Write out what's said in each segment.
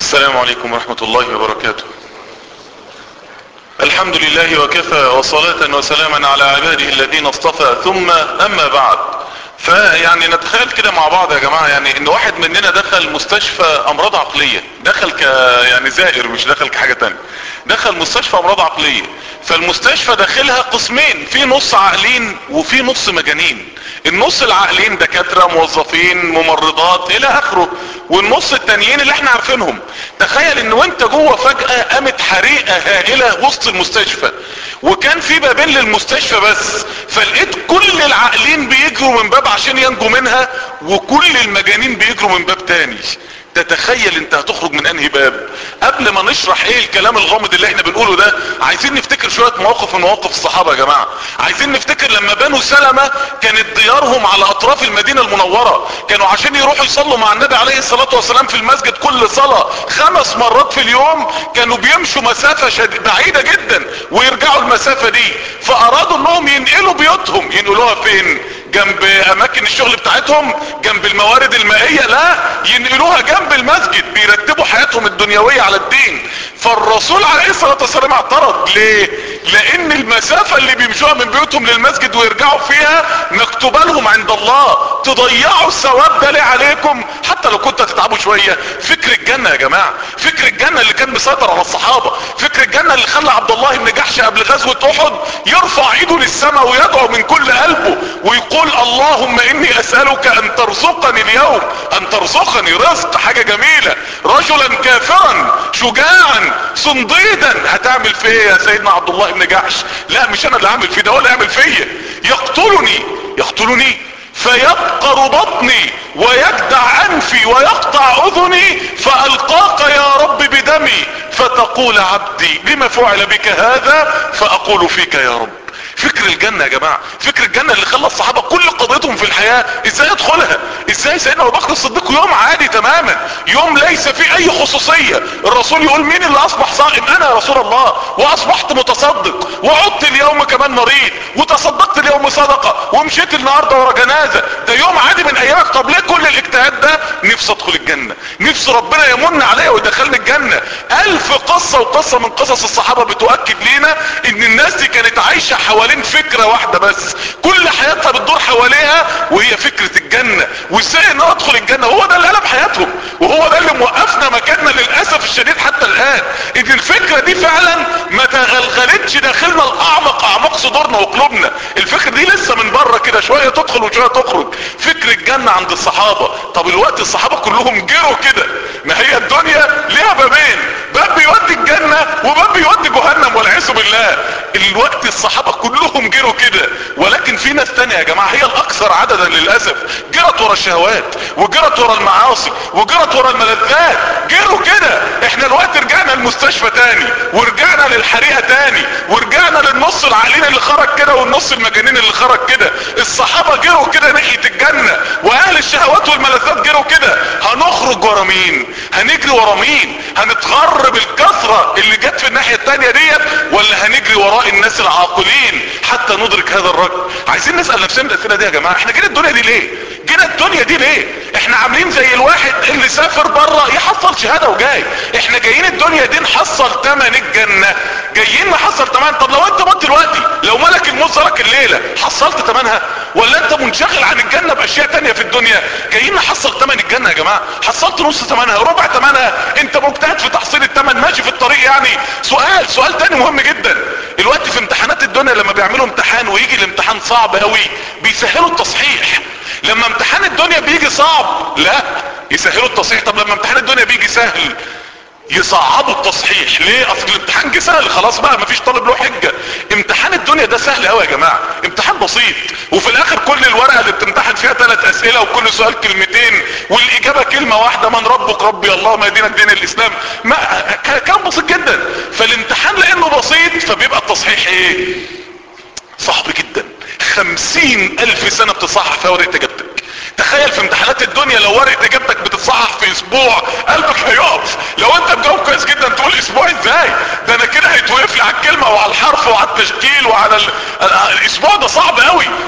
السلام عليكم ورحمة الله وبركاته الحمد لله وكفى وصلاة وسلاما على عباده الذين اصطفى ثم اما بعد فيعني نتخيل كده مع بعض يا جماعة يعني ان واحد مننا دخل مستشفى امراض عقلية دخل ك يعني زائر مش دخل كحاجة تانية دخل مستشفى امراض عقلية فالمستشفى داخلها قسمين في نص عاقلين وفي نص مجانين النص العاقلين دكاترة موظفين ممرضات الى اخره والنص التانيين اللي احنا عارفينهم تخيل ان وانت جوه فجأة قامت حريقة هائلة وسط المستشفى وكان في بابين للمستشفى بس فلقيت كل العاقلين بيجروا من باب عشان ينجوا منها وكل المجانين بيجروا من باب تاني تتخيل انت هتخرج من انهي باب قبل ما نشرح ايه الكلام الغامض اللي احنا بنقوله ده عايزين نفتكر شوية مواقف من مواقف الصحابة يا جماعة عايزين نفتكر لما بنو سلمة كانت ديارهم على اطراف المدينة المنورة كانوا عشان يروحوا يصلوا مع النبي عليه الصلاة والسلام في المسجد كل صلاة خمس مرات في اليوم كانوا بيمشوا مسافة شد... بعيدة جدا ويرجعوا المسافة دي فارادوا انهم ينقلوا بيوتهم ينقلوها فين جنب اماكن الشغل بتاعتهم جنب الموارد المائية لا ينقلوها جنب المسجد بيرتبوا حياتهم الدنيوية على الدين فالرسول عليه الصلاة والسلام اعترض ليه لان المسافة اللي بيمشوها من بيوتهم للمسجد ويرجعوا فيها مكتوبة لهم عند الله تضيعوا الثواب ده ليه عليكم حتى لو كنت هتتعبوا شوية فكر الجنة يا جماعة فكر الجنة اللي كان مسيطر على الصحابة فكر الجنة اللي خلى عبد الله بن جحش قبل غزوة احد يرفع ايده للسماء ويدعو من كل قلبه ويقول اللهم اني اسألك ان ترزقني اليوم ان ترزقني رزق حاجة جميلة رجلا كافرا شجاعا صنديدا هتعمل في ايه يا سيدنا عبد الله بن جحش لا مش انا اللي اعمل فيه ده هو اللي يعمل فيا يقتلني يقتلني فيبقر بطني ويجدع انفي ويقطع اذني فالقاك يا رب بدمي فتقول عبدي لما فعل بك هذا فاقول فيك يا رب فكر الجنة يا جماعة فكر الجنة اللي خلى الصحابة كل قضيتهم في الحياة ازاي يدخلها ازاي سيدنا ابو بكر الصديق يوم عادي تماما يوم ليس فيه اي خصوصية الرسول يقول مين اللي اصبح صائم انا يا رسول الله واصبحت متصدق وعدت اليوم كمان مريض وتصدقت اليوم صدقة ومشيت النهاردة ورا جنازة ده يوم عادي من ايامك طب ليه كل الاجتهاد ده نفسي ادخل الجنة نفسي ربنا يمن عليا ويدخلني الجنة الف قصة وقصة من قصص الصحابة بتؤكد لينا ان الناس دي كانت عايشة حوالين فكرة واحدة بس كل حياتها بتدور حواليها وهي فكرة الجنة وازاي ان ادخل الجنة هو ده اللي قلب حياتهم وهو ده اللي موقفنا مكاننا للأسف الشديد حتى الآن ان الفكرة دي فعلا ما تغلغلتش داخلنا الاعمق اعماق صدورنا وقلوبنا الفكرة دي لسه من بره كده شوية تدخل وشوية تخرج فكر الجنة عند الصحابة طب الوقت الصحابة كلهم جروا كده ما هي الدنيا ليها بابين باب بيودي الجنة وباب بيودي جهنم والعياذ بالله الوقت الصحابة كلهم جروا كده ولكن في ناس تانية يا جماعة هي الاكثر عددا للاسف جرت ورا الشهوات وجرت ورا المعاصي وجرت ورا الملذات جروا كده احنا الوقت رجعنا المستشفى تاني ورجعنا للحريقة تاني ورجعنا للنص العاقلين اللي خرج كده والنص المجانين اللي خرج كده الصحابة جروا كده ناحية الجنة واهل الشهوات والملذات جروا كده هنخرج ورا مين هنجري ورا مين هنتغر بالكثرة اللي جت في الناحية التانية ديت ولا هنجري وراء الناس العاقلين حتى ندرك هذا الرجل عايزين نسأل نفسنا الاسئلة دي يا جماعة احنا جينا الدنيا دي ليه جينا الدنيا دي ليه احنا عاملين زي الواحد اللي سافر بره يحصل شهادة وجاي احنا جايين الدنيا دي نحصل تمن الجنة جايين نحصل تمن طب لو انت مت دلوقتي لو ملك الموت زارك الليلة حصلت تمنها ولا انت منشغل عن الجنة باشياء تانية في الدنيا جايين نحصل تمن الجنة يا جماعة حصلت نص تمنها ربع تمنها انت مجتهد في تحصيل التمن ماشي في الطريق يعني سؤال سؤال تاني مهم جدا الوقت في امتحانات الدنيا لما بيعملوا امتحان ويجي الامتحان صعب قوي بيسهلوا التصحيح لما امتحان الدنيا بيجي صعب لا يسهلوا التصحيح طب لما امتحان الدنيا بيجي سهل يصعبوا التصحيح ليه اصل الامتحان جه سهل خلاص بقى مفيش طالب له حجه امتحان الدنيا ده سهل قوي يا جماعه امتحان بسيط وفي الاخر كل الورقه اللي بتمتحن فيها ثلاث اسئله وكل سؤال كلمتين والاجابه كلمه واحده من ربك ربي الله ما دينك دين الاسلام ما كان بسيط جدا فالامتحان لانه بسيط فبيبقى التصحيح ايه صعب جدا خمسين الف سنه بتصحح فيها ورقه اجابتك تخيل في امتحانات الدنيا لو ورقه اجابتك بتصحح في اسبوع قلبك هيقف لو انت مجاوب كويس جدا تقول اسبوع ازاي ده انا كده هيتوقف لي على الكلمه وعلى الحرف وعلى التشكيل وعلى ال... الاسبوع ده صعب قوي طب تخيل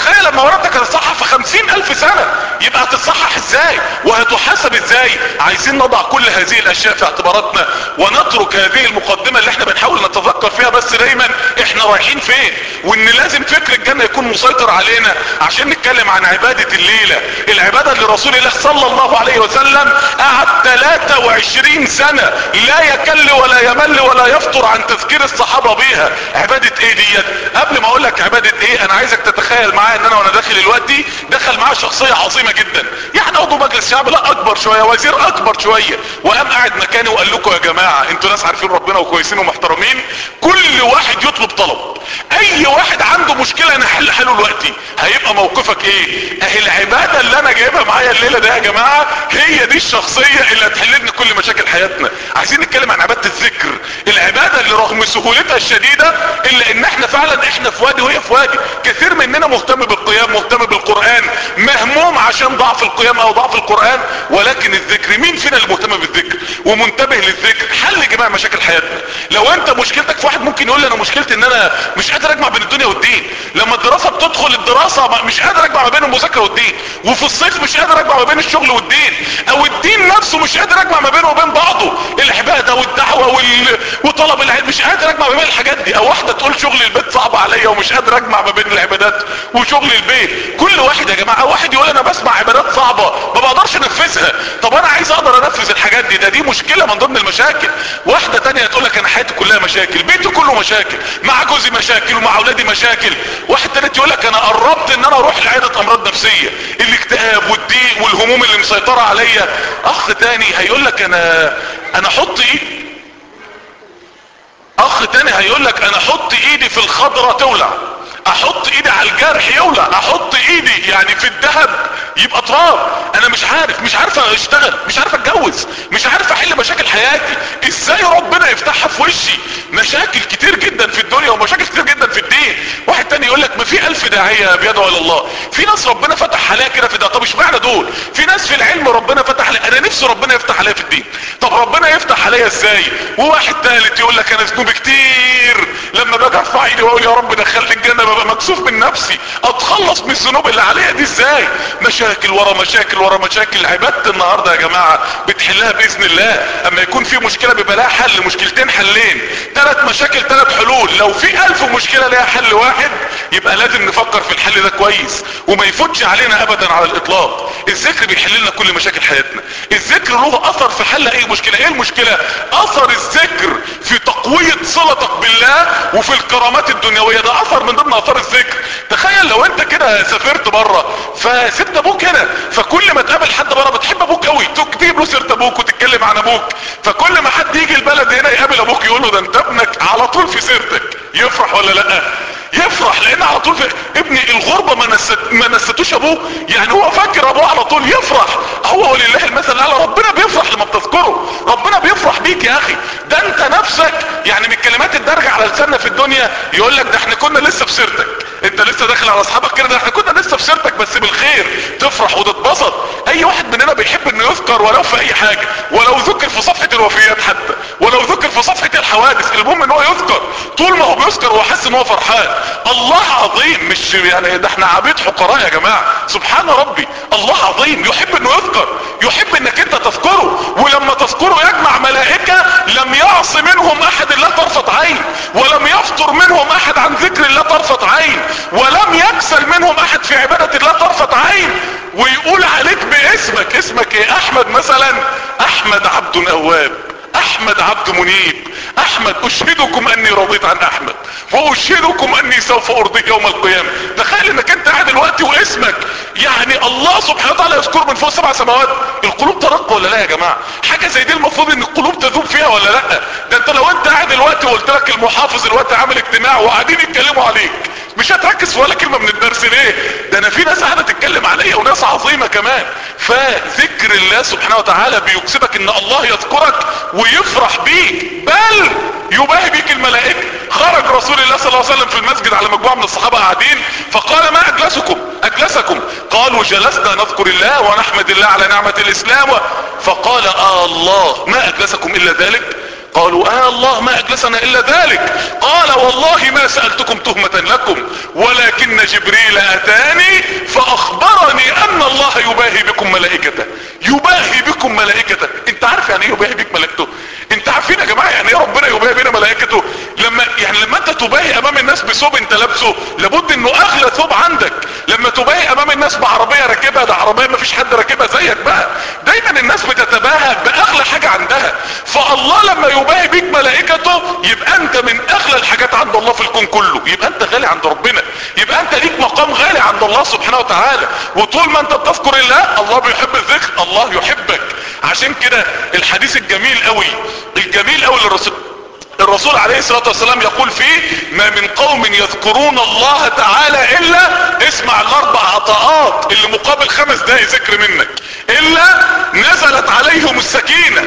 تخيل لما ورثتك هتتصحح في خمسين الف سنة يبقى هتتصحح ازاي وهتحاسب ازاي عايزين نضع كل هذه الاشياء في اعتباراتنا ونترك هذه المقدمة اللي احنا بنحاول نتذكر فيها بس دايما احنا رايحين فين وان لازم فكر الجنة يكون مسيطر علينا عشان نتكلم عن عبادة الليلة العبادة اللي رسول الله صلى الله عليه وسلم قعد 23 سنة لا يكل ولا يمل ولا يفطر عن تذكير الصحابة بيها عبادة ايه ديت قبل ما اقول لك عبادة ايه انا عايزك تتخيل معايا ان انا وانا داخل دلوقتي دخل معاه شخصية عظيمة جدا يعني عضو مجلس شعب لا اكبر شوية وزير اكبر شوية وقام قاعد مكاني وقال لكم يا جماعة انتوا ناس عارفين ربنا وكويسين ومحترمين كل واحد يطلب طلب اي واحد عنده مشكلة نحل حاله دلوقتي هيبقى موقفك ايه اهي العبادة اللي انا جايبها معايا الليلة ده يا جماعة هي دي الشخصية اللي هتحل لنا كل مشاكل حياتنا عايزين نتكلم عن عبادة الذكر العبادة اللي رغم سهولتها الشديدة الا ان احنا فعلا احنا في وادي وهي في وادي كثير مننا مهتم بالقيام مهتم بالقرآن مهموم عشان ضعف القيام او ضعف القرآن ولكن الذكر مين فينا اللي مهتم بالذكر ومنتبه للذكر حل جميع مشاكل حياتنا لو انت مشكلتك في واحد ممكن يقول لي انا مشكلتي ان انا مش قادر اجمع بين الدنيا والدين لما الدراسة بتدخل الدراسة مش قادر اجمع ما بين المذاكرة والدين وفي الصيف مش قادر اجمع ما بين الشغل والدين او الدين نفسه مش قادر اجمع ما بينه وبين بعضه العبادة والدعوة وال... وطلب العلم مش قادر اجمع ما بين الحاجات دي او واحدة تقول شغل البيت صعب عليا ومش قادر اجمع ما بين العبادات وشغل البيت كل واحد يا جماعة واحد يقول انا بسمع عبادات صعبة ما بقدرش انفذها طب انا عايز اقدر انفذ الحاجات دي ده دي مشكلة من ضمن المشاكل واحدة تانية تقول لك انا حياتي كلها مشاكل بيتي كله مشاكل مع جوزي مشاكل ومع اولادي مشاكل واحد تالت يقول لك انا قربت ان انا اروح لعيادة امراض نفسية الاكتئاب والضيق والهموم اللي مسيطرة عليا اخ تاني هيقول لك انا انا احط ايد اخ تاني هيقول لك انا احط ايدي في الخضرة تولع احط ايدي على الجرح يولع احط ايدي يعني في الذهب يبقى تراب انا مش عارف مش عارف اشتغل مش عارف اتجوز مش عارف احل مشاكل حياتي ازاي ربنا يفتحها في وشي مشاكل كتير جدا في الدنيا ومشاكل كتير جدا في الدين واحد تاني يقول لك ما في الف داعية بيدعو الى الله في ناس ربنا فتح عليها كده في ده طب اشمعنى دول في ناس في العلم ربنا فتح عليها انا نفسي ربنا يفتح عليا في الدين طب ربنا يفتح عليا ازاي وواحد تالت يقول لك انا ذنوبي كتير لما باجي ارفع ايدي واقول يا رب دخلني الجنه ببقى مكسوف من نفسي اتخلص من الذنوب اللي عليا دي ازاي مشاكل ورا مشاكل ورا مشاكل عبادة النهاردة يا جماعة بتحلها باذن الله اما يكون في مشكلة بيبقى لها حل مشكلتين حلين ثلاث مشاكل ثلاث حلول لو في الف مشكلة لها حل واحد يبقى لازم نفكر في الحل ده كويس وما يفوتش علينا ابدا على الاطلاق الذكر بيحل لنا كل مشاكل حياتنا الذكر له اثر في حل اي مشكلة ايه المشكلة اثر الذكر في تقوية صلتك بالله وفي الكرامات الدنيوية ده اثر من ضمن اثار الذكر تخيل لو انت كده سافرت بره فسبت ابوك هنا فكل ما تقابل حد بره بتحب ابوك قوي تجيب له سيره ابوك وتتكلم عن ابوك فكل ما حد يجي البلد هنا يقابل ابوك يقول له ده انت ابنك على طول في سيرتك يفرح ولا لا يفرح لان على طول في ابني الغربة ما, نست... ما نستوش ابوه يعني هو فاكر ابوه على طول يفرح هو ولله المثل الاعلى ربنا بيفرح لما بتذكره ربنا بيفرح بيك يا اخي ده انت نفسك يعني من الكلمات الدارجة على لساننا في الدنيا يقول لك ده احنا كنا لسه في سيرتك انت لسه داخل على اصحابك كده ده احنا كنا لسه في سيرتك بس بالخير تفرح وتتبسط اي واحد مننا بيحب انه يذكر ولو في اي حاجة ولو ذكر في صفحة الوفيات حتى ولو ذكر في صفحة الحوادث المهم ان هو يذكر طول ما هو بيذكر هو حاسس ان هو فرحان الله عظيم مش يعني ده احنا عبيد حقراء يا جماعة سبحان ربي الله عظيم يحب انه يذكر يحب انك انت تذكره ولما تذكره يجمع ملائكة لم يعص منهم احد الا طرفة عين ولم يفطر منهم احد عن ذكر الله طرفة عين ولم يكسل منهم احد في عبادة الله طرفة عين ويقول عليك باسمك اسمك ايه احمد مثلا احمد عبد اواب احمد عبد منيب احمد اشهدكم اني رضيت عن احمد واشهدكم اني سوف ارضيك يوم القيامة تخيل انك انت قاعد دلوقتي واسمك يعني الله سبحانه وتعالى يذكر من فوق سبع سماوات القلوب ترق ولا لا يا جماعة حاجة زي دي المفروض ان القلوب تذوب فيها ولا لا ده انت لو انت قاعد دلوقتي وقلت لك المحافظ دلوقتي عامل اجتماع وقاعدين يتكلموا عليك مش هتركز في ولا كلمة من الدرس ليه ده انا في ناس قاعدة تتكلم عليا وناس عظيمة كمان فذكر الله سبحانه وتعالى بيكسبك ان الله يذكرك ويفرح بيك بل يباهي بيك الملائكة خرج رسول الله صلى الله عليه وسلم في المسجد على مجموعة من الصحابة قاعدين فقال ما اجلسكم اجلسكم قالوا جلسنا نذكر الله ونحمد الله على نعمة الاسلام فقال آه الله ما اجلسكم الا ذلك قالوا آه الله ما اجلسنا الا ذلك قال والله ما سألتكم تهمة لكم ولكن جبريل اتاني فاخبرني ان الله يباهي بكم ملائكته يباهي بكم ملائكته انت عارف يعني ايه يباهي بك ملائكته انت عارفين يا جماعة يعني ايه ربنا يباهي بنا ملائكته لما يعني لما انت تباهي امام الناس بثوب انت لابسه لابد انه اغلى ثوب عندك لما تباهي امام الناس بعربية راكبها ده عربية ما فيش حد راكبها زيك بقى دايما الناس بتتباهى باغلى حاجة عندها فالله لما يباهي بيك ملائكته يبقى انت من اغلى الحاجات عند الله في الكون كله يبقى انت غالي عند ربنا يبقى انت ليك مقام غالي عند الله سبحانه وتعالى وطول ما انت بتذكر الله الله بيحب الذكر الله يحبك عشان كده الحديث الجميل قوي الجميل قوي للرسول الرسول عليه الصلاة والسلام يقول فيه ما من قوم يذكرون الله تعالى الا اسمع الاربع عطاءات اللي مقابل خمس دقايق ذكر منك الا نزلت عليهم السكينة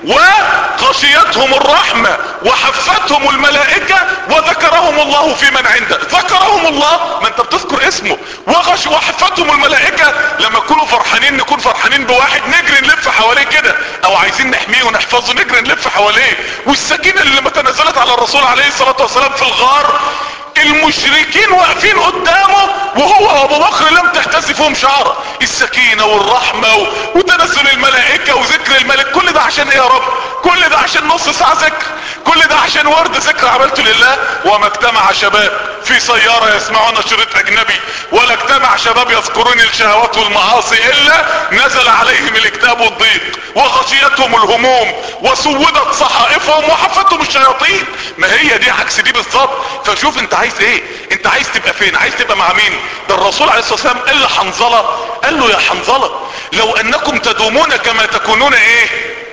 وغشيتهم الرحمة وحفتهم الملائكة وذكرهم الله في من عنده ذكرهم الله ما انت بتذكر اسمه وغش وحفتهم الملائكة لما يكونوا فرحانين نكون فرحانين بواحد نجري نلف حواليه كده او عايزين نحميه ونحفظه نجري نلف حواليه والسكينة اللي لما تنزلت على الرسول عليه الصلاة والسلام في الغار المشركين واقفين قدامه وهو ابو بكر لم تهتز فيهم شعره السكينة والرحمة و... وتنزل الملائكة وذكر الملك كل ده عشان ايه يا رب كل ده عشان نص ساعة ذكر كل ده عشان ورد ذكر عملته لله وما اجتمع شباب في سيارة يسمعون شريط اجنبي ولا اجتمع شباب يذكرون الشهوات والمعاصي الا نزل عليهم الاكتاب والضيق وغشيتهم الهموم وسودت صحائفهم وحفتهم الشياطين ما هي دي عكس دي بالظبط فشوف انت عايز ايه انت عايز تبقى فين عايز تبقى مع مين ده الرسول عليه الصلاة والسلام قال لحنظلة قال له يا حنظلة لو انكم تدومون كما تكونون ايه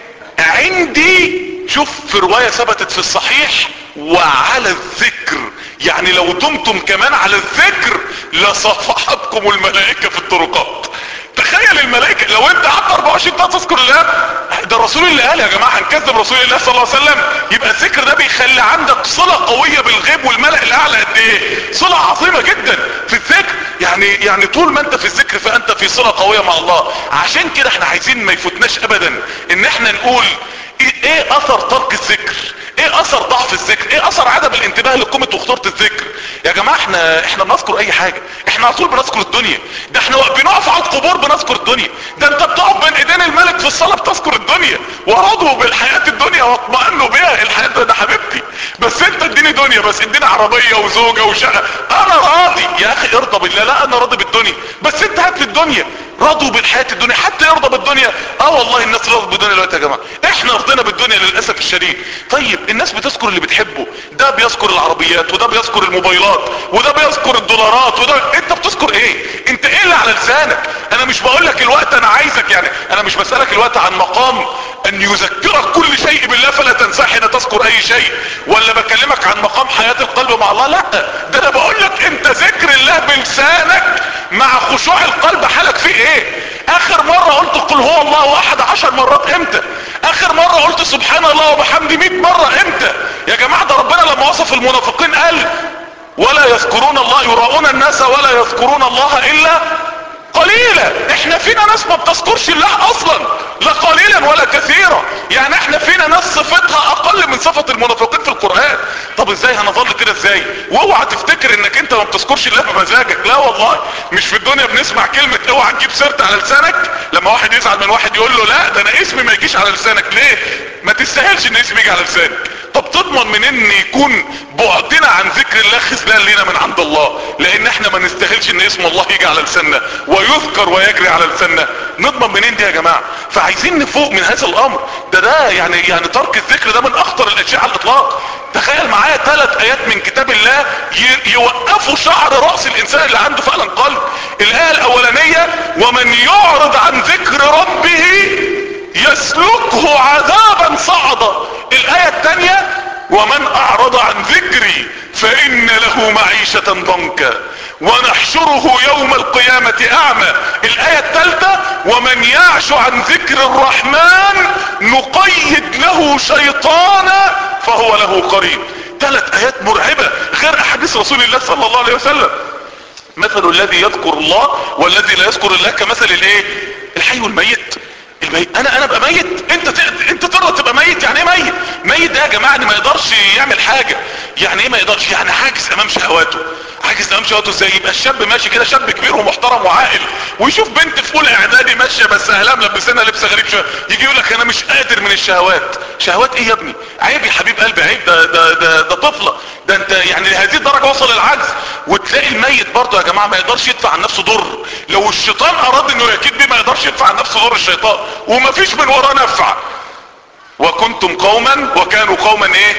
عندي شوف في رواية ثبتت في الصحيح وعلى الذكر يعني لو دمتم كمان على الذكر لصفحتكم الملائكة في الطرقات تخيل الملائكة لو انت قعدت 24 ساعة تذكر الله ده الرسول اللي قال يا جماعة هنكذب رسول الله صلى الله عليه وسلم يبقى الذكر ده بيخلي عندك صلة قوية بالغيب والملأ الاعلى قد ايه صلة عظيمة جدا في الذكر يعني يعني طول ما انت في الذكر فانت في صلة قوية مع الله عشان كده احنا عايزين ما يفوتناش ابدا ان احنا نقول ايه اثر ترك الذكر ايه اثر ضعف الذكر ايه اثر عدم الانتباه لقيمة وخطورة الذكر يا جماعة احنا احنا بنذكر اي حاجة احنا على طول بنذكر الدنيا ده احنا بنقف على القبور بنذكر الدنيا ده انت بتقف بين ايدين الملك في الصلاة بتذكر الدنيا ورضوا بالحياة الدنيا واطمئنوا بها الحياة ده حبيبتي بس انت اديني دنيا بس اديني عربية وزوجة وشقة انا راضي يا اخي ارضى بالله لا انا راضي بالدنيا بس انت هات لي الدنيا رضوا بالحياة الدنيا حتى يرضى بالدنيا اه والله الناس رضوا بالدنيا دلوقتي يا جماعة احنا رضينا بالدنيا للأسف الشديد طيب الناس بتذكر اللي بتحبه ده بيذكر العربيات وده بيذكر الموبايلات وده بيذكر الدولارات وده انت بتذكر ايه انت ايه اللي على لسانك انا مش بقول لك الوقت انا عايزك يعني انا مش بسألك الوقت عن مقام ان يذكرك كل شيء بالله فلا تنساه حين تذكر اي شيء ولا بكلمك عن مقام حياة القلب مع الله لا ده انا بقول لك انت ذكر الله بلسانك مع خشوع القلب حالك فيه ايه اخر مرة قلت قل هو الله احد عشر مرات امتى اخر مرة قلت سبحان الله وبحمدي مئة مرة امتى يا جماعة ده ربنا لما وصف المنافقين قال ولا يذكرون الله يراؤون الناس ولا يذكرون الله الا قليلا احنا فينا ناس ما بتذكرش الله اصلا لا قليلا ولا كثيرا يعني احنا فينا ناس صفتها اقل من صفة المنافقين في القرآن طب ازاي هنظل كده ازاي واوعى تفتكر انك انت ما بتذكرش الله بمزاجك لا والله مش في الدنيا بنسمع كلمة اوعى تجيب سيرت على لسانك لما واحد يزعل من واحد يقول له لا ده انا اسمي ما يجيش على لسانك ليه ما تستاهلش ان اسمي يجي على لسانك طب تضمن من ان يكون بعدنا عن ذكر الله خذلان لينا من عند الله لان احنا ما نستاهلش ان اسم الله يجي على لساننا ويذكر ويجري على لساننا نضمن منين دي يا جماعة فعايزين نفوق من هذا الامر ده ده يعني يعني ترك الذكر ده من اخطر الاشياء على الاطلاق تخيل معايا ثلاث ايات من كتاب الله يوقفوا شعر رأس الانسان اللي عنده فعلا قلب الايه الاولانية ومن يعرض عن ذكر ربه يسلكه عذابا صعدا الايه الثانية ومن اعرض عن ذكري فان له معيشة ضنكا ونحشره يوم القيامة اعمى الاية الثالثة ومن يعش عن ذكر الرحمن نقيد له شيطانا فهو له قريب ثلاث ايات مرعبة غير احاديث رسول الله صلى الله عليه وسلم مثل الذي يذكر الله والذي لا يذكر الله كمثل الايه الحي والميت الميت انا انا ابقى ميت انت ت... انت ترضى تبقى ميت يعني ايه ميت ميت ده يا جماعه ان ما يقدرش يعمل حاجه يعني ايه ما يقدرش يعني عاجز امام شهواته عاجز امام شهواته ازاي يبقى الشاب ماشي كده شاب كبير ومحترم وعاقل ويشوف بنت في اولى اعدادي ماشيه بس اهلها ملبسينها لبس غريب شويه يجي يقول لك انا مش قادر من الشهوات شهوات ايه يا ابني عيب يا حبيب قلبي عيب ده ده ده, ده طفله ده انت يعني لهذه الدرجه وصل العجز وتلاقي الميت برضه يا جماعه ما يقدرش يدفع عن نفسه ضر لو الشيطان اراد انه يكيد بيه ما يقدرش يدفع عن نفسه ضر الشيطان ومفيش من وراه نفع وكنتم قوما وكانوا قوما ايه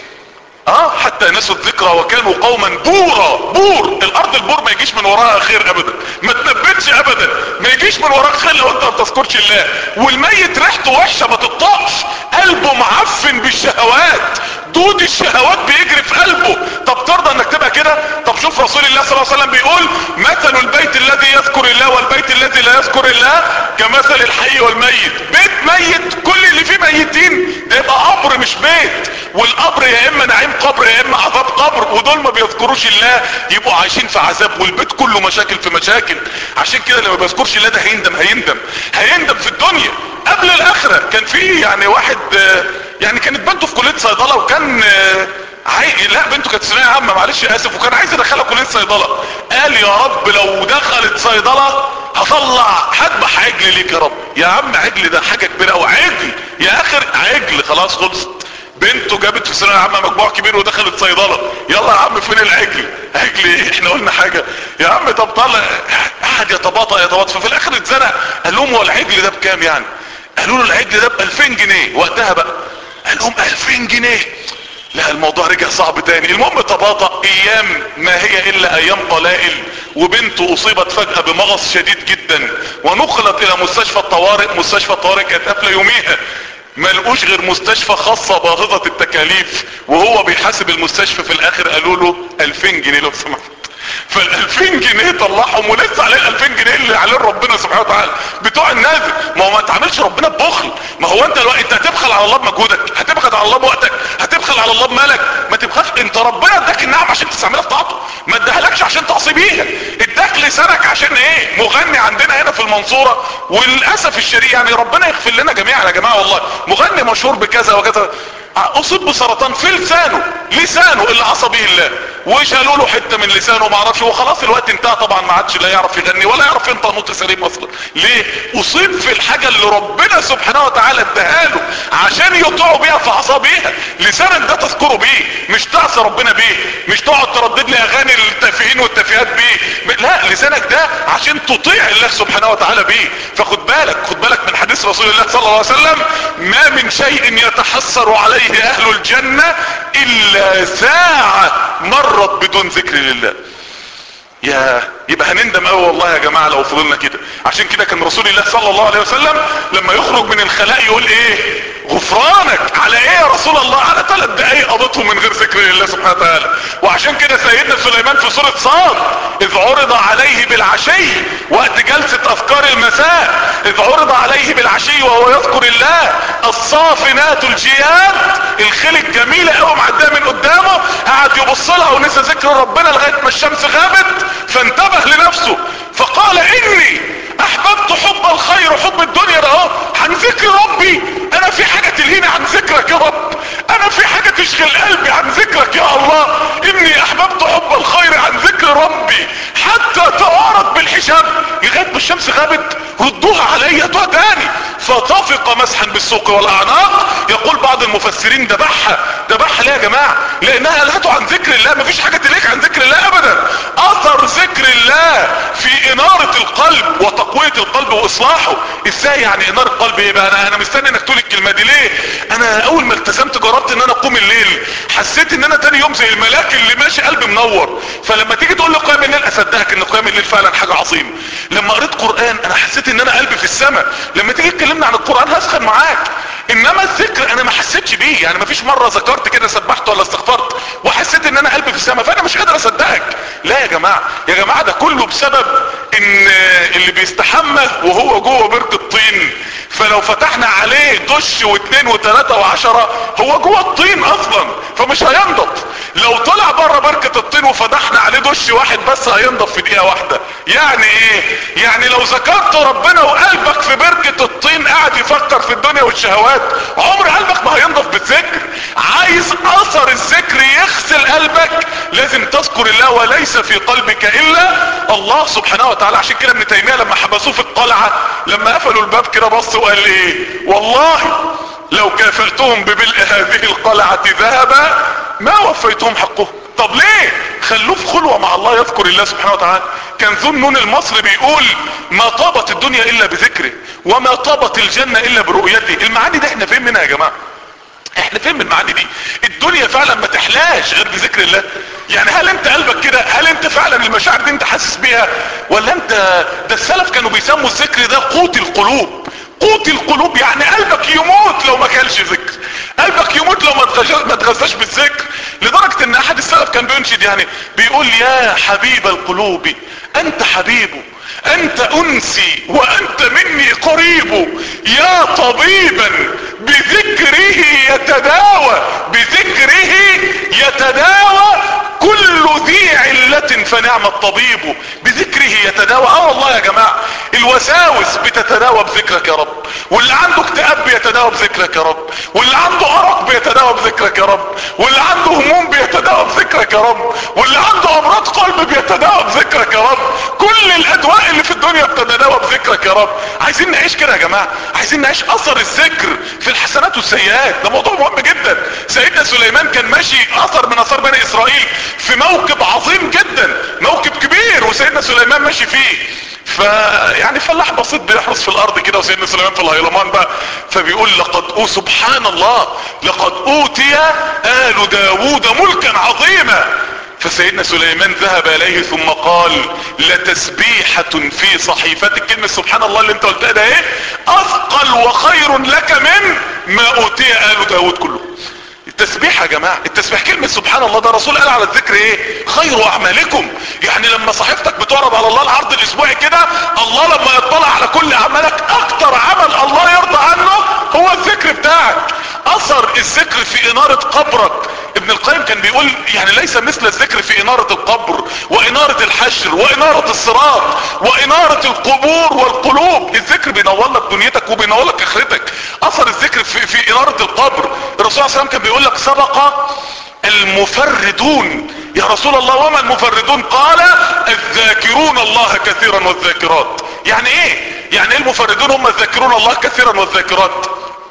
اه حتى نسوا الذكرى وكانوا قوما بورا بور الارض البور ما يجيش من وراها خير ابدا ما تنبتش ابدا ما يجيش من وراك خير لو انت ما بتذكرش الله والميت ريحته وحشه ما تطاقش قلبه معفن بالشهوات دود الشهوات بيجري في قلبه طب ترضى انك تبقى كده طب شوف رسول الله صلى الله عليه وسلم بيقول مثل البيت الذي يذكر الله والبيت الذي لا يذكر الله كمثل الحي والميت بيت ميت كل اللي فيه ميتين ده يبقى قبر مش بيت والقبر يا اما نعيم قبر يا اما عذاب قبر ودول ما بيذكروش الله يبقوا عايشين في عذاب والبيت كله مشاكل في مشاكل عشان كده اللي ما بيذكرش الله ده هيندم هيندم هيندم في الدنيا قبل الاخره كان في يعني واحد يعني كانت بنته في كليه صيدله وكان عاي... لا بنته كانت ثانويه عامه معلش اسف وكان عايز يدخلها كليه صيدله قال يا رب لو دخلت صيدله هطلع هذبح عجل ليك يا رب يا عم عجل ده حاجه كبيره قوي عجل يا اخر عجل خلاص خلصت بنته جابت في ثانويه عامه مجموع كبير ودخلت صيدله يلا يا عم فين العجل عجل ايه احنا قلنا حاجه يا عم طب طلع قعد يتباطأ يتباطأ ففي الاخر اتزنق قال لهم هو العجل ده بكام يعني قالوا له العجل ده ب 2000 جنيه وقتها بقى قال لهم 2000 جنيه لا الموضوع رجع صعب تاني المهم تباطأ ايام ما هي الا ايام قلائل وبنته اصيبت فجأة بمغص شديد جدا ونقلت الى مستشفى الطوارئ مستشفى الطوارئ كانت قافله يوميها ما لقوش غير مستشفى خاصة باهظة التكاليف وهو بيحاسب المستشفى في الاخر قالوا له 2000 جنيه لو سمحت فال 2000 جنيه طلعهم ولسه عليه ال 2000 جنيه اللي عليه ربنا سبحانه وتعالى بتوع النازل ما هو ما تعملش ربنا ببخل ما هو انت الوقت انت هتبخل على الله بمجهودك هتبخل على الله بوقتك هتبخل على الله بمالك ما تبخلش انت ربنا اداك النعم عشان تستعملها في طاعته ما اداهالكش عشان تعصي بيها اداك لسانك عشان ايه مغني عندنا هنا في المنصوره وللاسف الشديد يعني ربنا يغفر لنا جميعا يا جماعه والله مغني مشهور بكذا وكذا اصيب بسرطان في لسانه لسانه اللي عصى به الله وشالوا له حته من لسانه ما اعرفش وخلاص الوقت انتهى طبعا ما عادش لا يعرف يغني ولا يعرف ينطق نطق سليم اصلا ليه اصيب في الحاجه اللي ربنا سبحانه وتعالى اداها له عشان يطيعوا بيها فعصى بيها لسانك ده تذكره بيه مش تعصي ربنا بيه مش تقعد تردد لي اغاني التافهين والتافهات بيه لا لسانك ده عشان تطيع الله سبحانه وتعالى بيه فخد بالك خد بالك من حديث رسول الله صلى الله عليه وسلم ما من شيء يتحسر عليه اهل الجنة الا ساعة مرت بدون ذكر لله يا يبقى هنندم قوي والله يا جماعة لو فضلنا كده عشان كده كان رسول الله صلى الله عليه وسلم لما يخرج من الخلاء يقول ايه غفرانك على ايه يا رسول الله على ثلاث دقايق قضتهم من غير ذكر لله سبحانه وتعالى وعشان كده سيدنا سليمان في سورة صاد اذ عرض عليه بالعشي وقت جلسة اذكار المساء اذ عرض عليه بالعشي وهو يذكر الله الصافنات الجياد الخيل الجميلة قوي معديه من قدامه قعد يبص لها ونسى ذكر ربنا لغاية ما الشمس غابت فانتبه لنفسه فقال اني احببت حب الخير وحب الدنيا ده اهو عن ذكر ربي انا في حاجة تلهيني عن ذكرك يا رب انا في حاجة تشغل قلبي عن ذكرك يا الله اني احببت حب الخير عن ذكر ربي حتى توارت بالحجاب لغاية ما الشمس غابت ردوها عليا تاني فطفق مسحا بالسوق والاعناق يقول بعض المفسرين دبحها دبحها ليه يا جماعة لانها الهته عن ذكر الله مفيش حاجة تليك عن ذكر الله ابدا اثر ذكر الله في انارة القلب وتقوية القلب واصلاحه ازاي يعني انارة القلب ايه بقى انا انا مستني انك تقول الكلمة دي ليه انا اول ما التزمت جربت ان انا اقوم الليل حسيت ان انا تاني يوم زي الملاك اللي ماشي قلبي منور فلما تيجي تقول لي قيام الليل اصدقك ان قيام الليل فعلا حاجة عظيمة لما قريت قرآن انا حسيت ان انا قلبي في السماء لما تيجي تكلمنا عن القرآن هسخن معاك انما الذكر انا ما حسيتش بيه يعني ما فيش مرة ذكرت كده سبحت ولا استغفرت وحسيت ان انا قلبي في السماء فانا مش قادر اصدقك لا يا جماعة يا جماعة ده كله بسبب ان اللي بيستحمى وهو جوه بركة طين فلو فتحنا عليه دش واثنين وثلاثة وعشرة هو جوه الطين اصلا فمش هينضف لو طلع بره بركة الطين وفتحنا عليه دش واحد بس هينضف في دقيقة واحدة يعني ايه يعني لو ذكرت ربنا وقلبك في بركة الطين قاعد يفكر في الدنيا والشهوات عمر قلبك ما هينضف بالذكر عايز اثر الذكر يغسل قلبك لازم تذكر الله وليس في قلبك الا الله سبحانه وتعالى عشان كده ابن تيمية لما حبسوه في القلعة لما قفلوا الباب كده بص وقال لي ايه والله لو كافلتهم بملء هذه القلعة ذهبا ما وفيتهم حقهم طب ليه خلوه في خلوة مع الله يذكر الله سبحانه وتعالى كان ذو النون المصري بيقول ما طابت الدنيا الا بذكره وما طابت الجنة الا برؤيته المعاني دي احنا فين منها يا جماعة احنا فين من المعاني دي الدنيا فعلا ما تحلاش غير بذكر الله يعني هل انت قلبك كده هل انت فعلا المشاعر دي انت حاسس بيها ولا انت ده السلف كانوا بيسموا الذكر ده قوت القلوب قوت القلوب يعني قلبك يموت لو ما كانش ذكر قلبك يموت لو ما ما تغذاش بالذكر لدرجة ان احد السلف كان بينشد يعني بيقول يا حبيب القلوب انت حبيبه انت انسي وانت مني قريب يا طبيبا بذكره يتداوى بذكره يتداوى كل ذي علة فنعم الطبيب بذكره يتداوى اه والله يا جماعة الوساوس بتتداوى بذكرك يا رب واللي عنده اكتئاب بيتداوى بذكرك يا رب واللي عنده ارق بيتداوى بذكرك يا رب واللي عنده هموم بيتداوى بذكرك يا رب واللي عنده امراض قلب بيتداوى بذكرك يا رب كل الادواء اللي في الدنيا بتتداوى بذكرك يا رب عايزين نعيش كده يا جماعة عايزين نعيش اثر الذكر في الحسنات والسيئات ده موضوع مهم جدا سيدنا سليمان كان ماشي اثر من اثار بني اسرائيل في موكب عظيم جدا موكب كبير وسيدنا سليمان ماشي فيه فيعني فلاح بسيط بيحرس في الارض كده وسيدنا سليمان في الهيلمان بقى فبيقول لقد او سبحان الله لقد اوتي ال داوود ملكا عظيما فسيدنا سليمان ذهب اليه ثم قال لتسبيحة في صحيفتك كلمة سبحان الله اللي انت قلتها ده ايه اثقل وخير لك من ما اوتي ال داود كله التسبيح يا جماعة التسبيح كلمة سبحان الله ده الرسول قال على الذكر ايه خير اعمالكم يعني لما صحيفتك بتعرض على الله العرض الاسبوعي كده الله لما يطلع على كل اعمالك اكتر عمل الله يرضى عنه هو الذكر بتاعك اثر الذكر في انارة قبرك ابن القيم كان بيقول يعني ليس مثل الذكر في انارة القبر وانارة الحشر وانارة الصراط وانارة القبور والقلوب الذكر بينور لك دنيتك وبينور لك اخرتك اثر الذكر في, في انارة القبر الرسول صلى الله عليه وسلم كان بيقول لك سبق المفردون يا رسول الله وما المفردون قال الذاكرون الله كثيرا والذاكرات يعني ايه يعني ايه المفردون هم الذاكرون الله كثيرا والذاكرات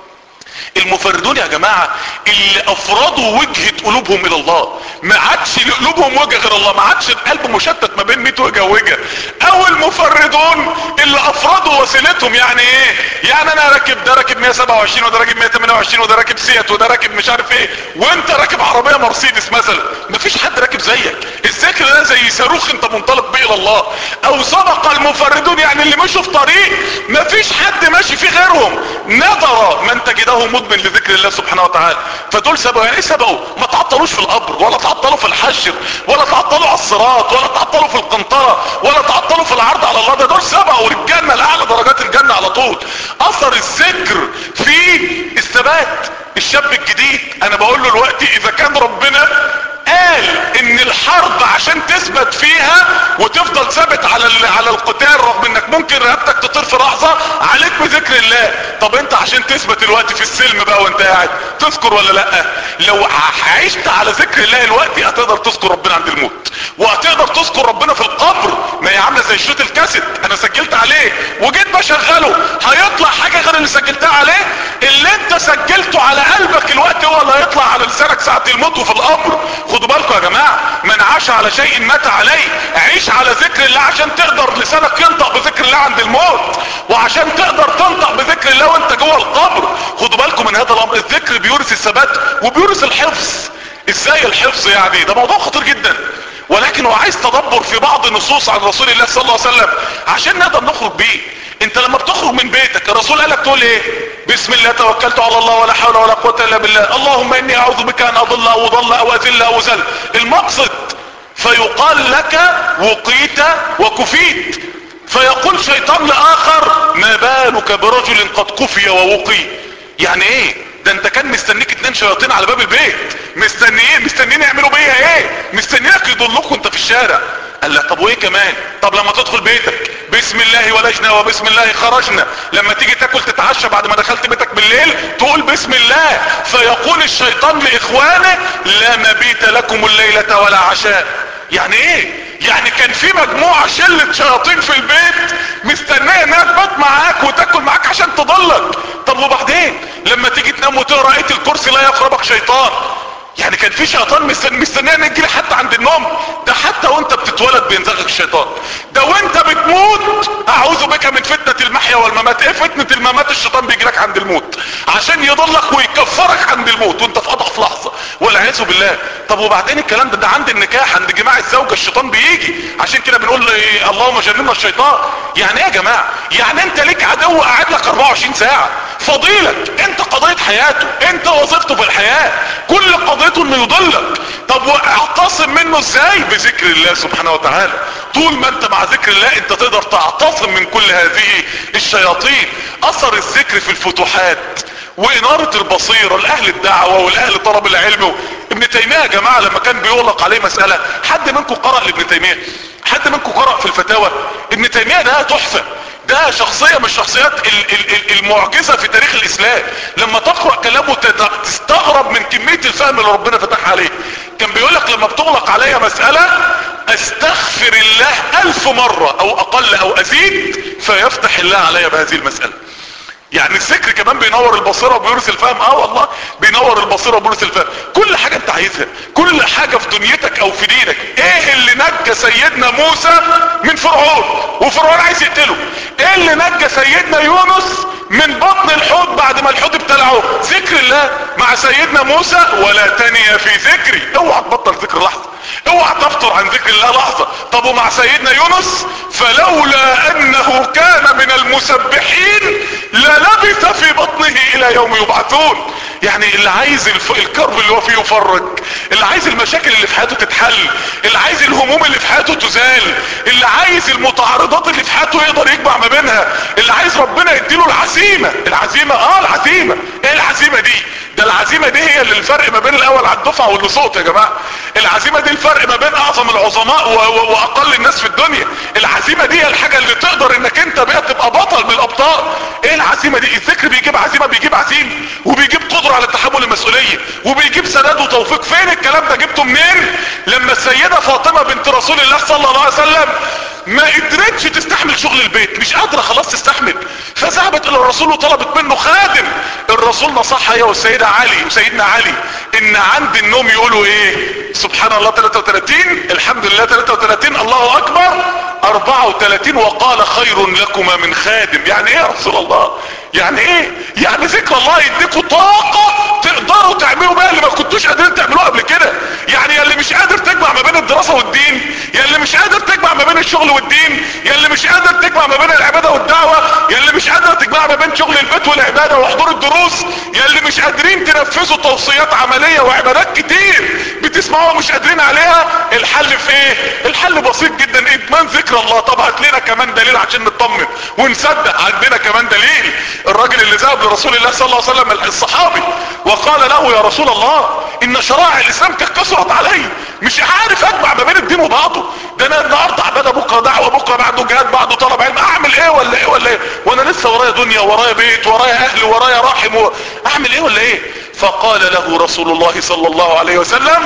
المفردون يا جماعة اللي افرضوا وجهة قلوبهم الى الله ما عادش قلوبهم وجه غير الله ما عادش القلب مشتت ما بين 100 وجه وجه او المفردون اللي افرضوا وسيلتهم يعني ايه يعني انا راكب ده راكب 127 وده راكب 128 وده راكب سيات وده راكب مش عارف ايه وانت راكب عربية مرسيدس مثلا مفيش حد راكب زيك الذكر ده زي صاروخ انت منطلق بيه الى الله او سبق المفردون يعني اللي مشوا في طريق مفيش حد ماشي فيه غيرهم نظر من تجده مدمن لذكر الله سبحانه وتعالى فدول سبقوا يعني ايه سبقوا ما تعطلوش في القبر ولا تعطلوا في الحشر ولا تعطلوا على الصراط ولا تعطلوا في القنطرة ولا تعطلوا في العرض على الله ده دول سبقوا الجنة لاعلى درجات الجنة على طول اثر الذكر في الثبات الشاب الجديد انا بقول له دلوقتي اذا كان ربنا قال ان الحرب عشان تثبت فيها وتفضل ثابت على على القتال رغم انك ممكن رقبتك تطير في لحظه عليك بذكر الله طب انت عشان تثبت الوقت في السلم بقى وانت قاعد تذكر ولا لا لو عشت على ذكر الله الوقت هتقدر تذكر ربنا عند الموت وهتقدر تذكر ربنا في القبر ما هي عامله زي شريط الكاسيت انا سجلت عليه وجيت بشغله هيطلع حاجه غير اللي سجلتها عليه اللي انت سجلته على قلبك الوقت هو اللي هيطلع على لسانك ساعه الموت وفي القبر خدوا بالكم يا جماعة من عاش على شيء مات عليه عيش على ذكر الله عشان تقدر لسانك ينطق بذكر الله عند الموت وعشان تقدر تنطق بذكر الله وانت جوه القبر خدوا بالكم من هذا الامر الذكر بيورث الثبات وبيورث الحفظ ازاي الحفظ يعني ده موضوع خطير جدا ولكن هو عايز تدبر في بعض النصوص عن رسول الله صلى الله عليه وسلم عشان نقدر نخرج بيه انت لما بتخرج من بيتك الرسول قالك تقول ايه بسم الله توكلت على الله ولا حول ولا قوة الا بالله اللهم اني اعوذ بك ان اضل او اضل او اذل او ازل المقصد فيقال لك وقيت وكفيت فيقول شيطان لاخر ما بالك برجل قد كفي ووقي يعني ايه ده انت كان مستنيك اتنين شياطين على باب البيت مستنيين مستنيين يعملوا بيها ايه مستنيينك يضلوك وانت في الشارع قال لا طب وايه كمان طب لما تدخل بيتك بسم الله ولجنا وبسم الله خرجنا لما تيجي تاكل تتعشى بعد ما دخلت بيتك بالليل تقول بسم الله فيقول الشيطان لاخوانه لا مبيت لكم الليلة ولا عشاء يعني ايه يعني كان في مجموعة شلة شياطين في البيت مستنية انها تبات معاك وتاكل معاك عشان تضلك طب وبعدين لما تيجي تنام وتقرا ايه الكرسي لا يقربك شيطان يعني كان في شيطان مستني مستنيه ان يجيلي حتى عند النوم ده حتى وانت بتتولد بينزغك الشيطان ده وانت بتموت اعوذ بك من فتنة المحيا والممات ايه فتنة الممات الشيطان بيجي لك عند الموت عشان يضلك ويكفرك عند الموت وانت في اضعف لحظة والعياذ بالله طب وبعدين الكلام ده ده عند النكاح عند جماع الزوجة الشيطان بيجي عشان كده بنقول إيه اللهم جنبنا الشيطان يعني ايه يا جماعة يعني انت ليك عدو قاعد لك 24 ساعة فضيلك انت قضية حياته انت وظيفته في الحياة كل قضيته انه يضلك طب واعتصم منه ازاي بذكر الله سبحانه وتعالى طول ما انت مع ذكر الله انت تقدر تعتصم من كل هذه الشياطين اثر الذكر في الفتوحات وانارة البصيرة لاهل الدعوة ولاهل طلب العلم ابن تيمية يا جماعة لما كان بيغلق عليه مسألة حد منكم قرأ لابن تيمية حد منكم قرأ في الفتاوى ابن تيمية ده تحفة ده شخصية من الشخصيات المعجزة في تاريخ الاسلام لما تقرأ كلامه تستغرب من كمية الفهم اللي ربنا فتح عليه كان بيقولك لما بتغلق عليا مسألة استغفر الله الف مرة او اقل او ازيد فيفتح الله عليا بهذه المسألة يعني الذكر كمان بينور البصيرة وبيورث الفهم اه والله بينور البصيرة وبيورث الفهم كل حاجة انت عايزها كل حاجة في دنيتك او في دينك ايه اللي نجى سيدنا موسى من فرعون وفرعون عايز يقتله ايه اللي نجى سيدنا يونس من بطن الحوت بعد ما الحوت ابتلعه ذكر الله مع سيدنا موسى ولا تنيا في ذكري اوعى تبطل ذكر لحظة اوعى تفطر عن ذكر الله لحظة طب ومع سيدنا يونس فلولا انه كان من المسبحين للبث في بطنه الى يوم يبعثون يعني اللي عايز الف... الكرب اللي هو فيه يفرج اللي عايز المشاكل اللي في حياته تتحل اللي عايز الهموم اللي في حياته تزال اللي عايز المتعارضات اللي في حياته يقدر يجمع ما بينها اللي عايز ربنا يديله العزيمة العزيمة اه العزيمة ايه العزيمة دي ده العزيمة دي هي اللي الفرق ما بين الاول على الدفعة واللي صوت يا جماعة العزيمة دي الفرق ما بين اعظم العظماء و... و... واقل الناس في الدنيا العزيمة دي هي الحاجة اللي تقدر انك انت بقى تبقى بطل من الابطال ايه العزيمة دي الذكر بيجيب عزيمة بيجيب عزيم وبيجيب قدرة على تحمل المسؤولية وبيجيب سداد وتوفيق فين الكلام ده جبته منين لما السيدة فاطمة بنت رسول الله صلى الله عليه وسلم ما قدرتش تستحمل شغل البيت مش قادرة خلاص تستحمل فذهبت الى الرسول وطلبت منه خادم الرسول نصحها هي والسيدة علي وسيدنا علي ان عند النوم يقولوا ايه سبحان الله 33 الحمد لله 33 الله اكبر 34 وقال خير لكما من خادم يعني ايه يا رسول الله يعني ايه يعني ذكر الله يديكوا طاقة تقدروا تعملوا بقى اللي ما كنتوش قادرين تعملوه قبل كده يعني يا اللي مش قادر تجمع ما بين الدراسة والدين يا اللي مش قادر تجمع ما بين الشغل والدين يا اللي مش قادر تجمع ما بين العبادة والدعوة يا اللي مش قادر تجمع ما بين شغل البيت والعبادة وحضور الدروس يا اللي مش قادرين تنفذوا توصيات عملية وعبادات كتير بتسمعوها مش قادرين عليها الحل في ايه الحل بسيط جدا ادمان ذكر الله طب هات لنا كمان دليل عشان نطمن ونصدق عندنا كمان دليل الراجل اللي ذهب لرسول الله صلى الله عليه وسلم الصحابي وقال له يا رسول الله ان شرائع الاسلام قد كثرت علي مش عارف اجمع ما بين الدين وبعضه ده انا النهارده عباده بكره دعوه بكره بعده جهاد بعده طلب علم اعمل ايه ولا ايه ولا ايه وانا لسه ورايا دنيا ورايا بيت ورايا اهل ورايا رحم و... اعمل ايه ولا ايه فقال له رسول الله صلى الله عليه وسلم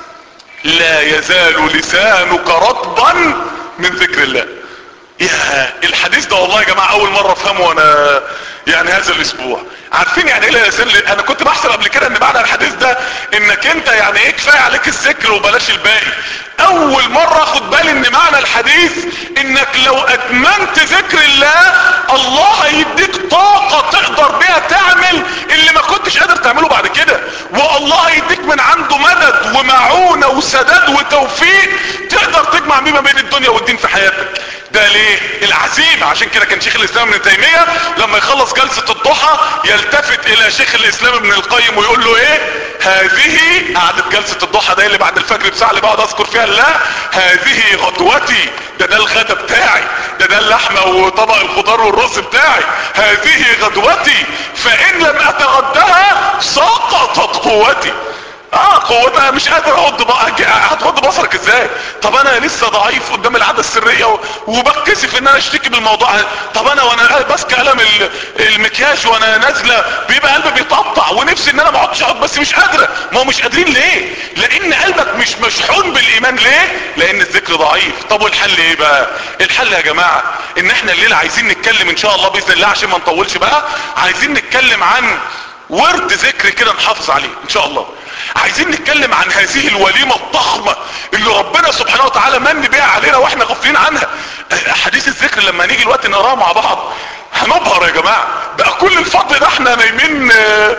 لا يزال لسانك رطبا من ذكر الله يا الحديث ده والله يا جماعة اول مرة افهمه وانا يعني هذا الاسبوع عارفين يعني ايه لا يزال انا كنت بحسب قبل كده ان معنى الحديث ده انك انت يعني ايه كفاية عليك الذكر وبلاش الباقي اول مرة اخد بالي ان معنى الحديث انك لو ادمنت ذكر الله الله هيديك طاقة تقدر بيها تعمل اللي ما كنتش قادر تعمله بعد كده والله هيديك من عنده مدد ومعونة وسداد وتوفيق تقدر تجمع بيه ما بين الدنيا والدين في حياتك ده ليه العزيمة عشان كده كان شيخ الاسلام ابن تيمية لما يخلص جلسة الضحى يلتفت الى شيخ الاسلام ابن القيم ويقول له ايه هذه قعدت جلسة الضحى ده اللي بعد الفجر بساعة اللي بقعد اذكر فيها الله هذه غدوتي ده ده الغدا بتاعي ده ده اللحمة وطبق الخضار والرز بتاعي هذه غدوتي فان لم اتغدها سقطت قوتي اه قوتها مش قادر اغض هتغض بصرك ازاي طب انا لسه ضعيف قدام العاده السريه وبتكسف ان انا اشتكي بالموضوع طب انا وانا ماسك قلم المكياج وانا نازله بيبقى قلبي بيتقطع ونفسي ان انا ما اقعدش اقعد بس مش قادره ما هو مش قادرين ليه لان قلبك مش مشحون بالايمان ليه لان الذكر ضعيف طب والحل ايه بقى الحل يا جماعه ان احنا الليله عايزين نتكلم ان شاء الله باذن الله عشان ما نطولش بقى عايزين نتكلم عن ورد ذكر كده نحافظ عليه ان شاء الله عايزين نتكلم عن هذه الوليمة الضخمة اللي ربنا سبحانه وتعالى من بيها علينا واحنا غافلين عنها حديث الذكر لما نيجي الوقت نقراه مع بعض هنبهر يا جماعة بقى كل الفضل ده احنا نايمين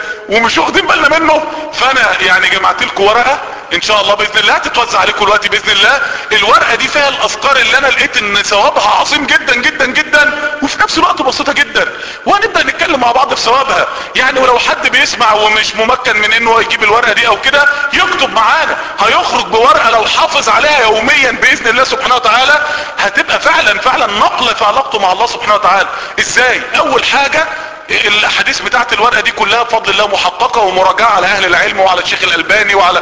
ومش واخدين بالنا منه فانا يعني جمعت لكم ورقة ان شاء الله باذن الله هتتوزع عليكم دلوقتي باذن الله الورقة دي فيها الاذكار اللي انا لقيت ان ثوابها عظيم جدا جدا جدا وفي نفس الوقت بسيطة جدا وهنبدأ نتكلم مع بعض في ثوابها يعني ولو حد بيسمع ومش ممكن من انه يجيب الورقة دي او كده يكتب معانا هيخرج بورقة لو حافظ عليها يوميا باذن الله سبحانه وتعالى هتبقى فعلا فعلا نقلة في علاقته مع الله سبحانه وتعالى ازاي اول حاجة الاحاديث بتاعت الورقة دي كلها بفضل الله محققة ومراجعة على اهل العلم وعلى الشيخ الالباني وعلى